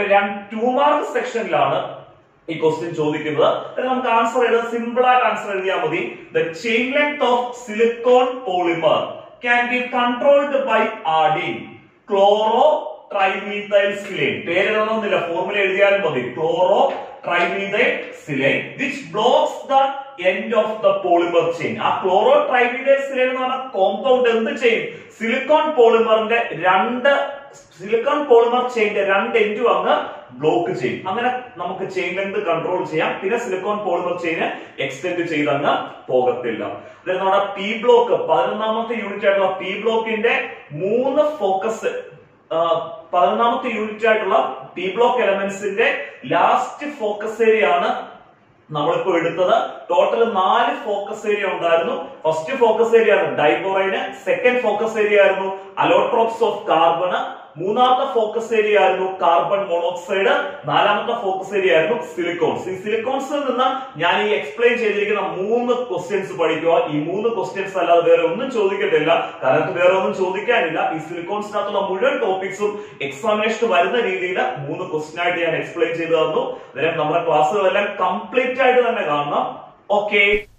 ടു മാർക്ക് സെക്ഷനിലാണ് ഈ ക്വസ്റ്റ്യൻ ചോദിക്കുന്നത് അതിന് നമുക്ക് ആൻസർ എഴുതാൻ സിമ്പിൾ ആയിട്ട് ആൻസർ എഴുതിയാൽ മതി the chain length of silicone polymer can be controlled by adding chloro trimethyl silane പേരെഴുതണമെന്നില്ല ഫോർമുല എഴുതിയാലും മതി chloro trimethyl silane which blocks the end of the polymer chain ആ ക്ലോറോ ട്രൈമീതൈൽ സിലൈൻ എന്ന് പറഞ്ഞ compound എന്ത് ചെയ്യും സിലിക്കോൺ പോളിമറിന്റെ രണ്ട് silicone polymer ചെയിന്റെ രണ്ട് എൻഡും അങ്ങ് ബ്ലോക്ക് ചെയ്യും അങ്ങനെ നമുക്ക് ചെയിൻ ലെങ്ത് കൺട്രോൾ ചെയ്യാം പിന്നെ സിലിക്കോൺ പോളിമർ ചെയിന് എക്സ്റ്റെൻഡ് ചെയ്ത് അങ്ങ് പോകത്തില്ല അതായത് നമ്മുടെ പി ബ്ലോക്ക് പതിനൊന്നാമത്തെ യൂണിറ്റ് ആയിട്ടുള്ള പി ബ്ലോക്കിന്റെ മൂന്ന് ഫോക്കസ് പതിനൊന്നാമത്തെ യൂണിറ്റ് ആയിട്ടുള്ള പി ബ്ലോക്ക് എലമെന്റ്സിന്റെ ലാസ്റ്റ് ഫോക്കസ് ഏരിയ ആണ് നമ്മളിപ്പോ എടുത്തത് ടോട്ടൽ നാല് ഫോക്കസ് ഏരിയ ഉണ്ടായിരുന്നു ഫസ്റ്റ് ഫോക്കസ് ഏരിയ ആണ് ഡൈബോറൈന് സെക്കൻഡ് ഫോക്കസ് ഏരിയ ആയിരുന്നു അലോട്രോക്സ് ഓഫ് കാർബണ് മൂന്നാമത്തെ ഫോക്കസ് ഏരിയ ആയിരുന്നു കാർബൺ മോണോക്സൈഡ് നാലാമത്തെ ഫോക്കസ് ഏരിയ ആയിരുന്നു സിലിക്കോൺസ് ഈ സിലിക്കോൺസിൽ നിന്ന് ഞാൻ ഈ എക്സ്പ്ലെയിൻ ചെയ്തിരിക്കുന്ന മൂന്ന് ക്വസ്റ്റ്യൻസ് പഠിക്കുക ഈ മൂന്ന് ക്വസ്റ്റ്യൻസ് അല്ലാതെ വേറെ ഒന്നും ചോദിക്കത്തില്ല കാരണം വേറെ ഒന്നും ചോദിക്കാനില്ല ഈ സിലിക്കോൺസിനകത്തുള്ള മുഴുവൻ ടോപ്പിക്സും എക്സാമിനേഷൻ വരുന്ന രീതിയിൽ മൂന്ന് ക്വസ്റ്റ്യൻ ആയിട്ട് ഞാൻ എക്സ്പ്ലെയിൻ ചെയ്തു തന്നു അന്നേരം നമ്മുടെ ക്ലാസ്സുകളെല്ലാം കംപ്ലീറ്റ് ആയിട്ട് തന്നെ കാണണം ഓക്കെ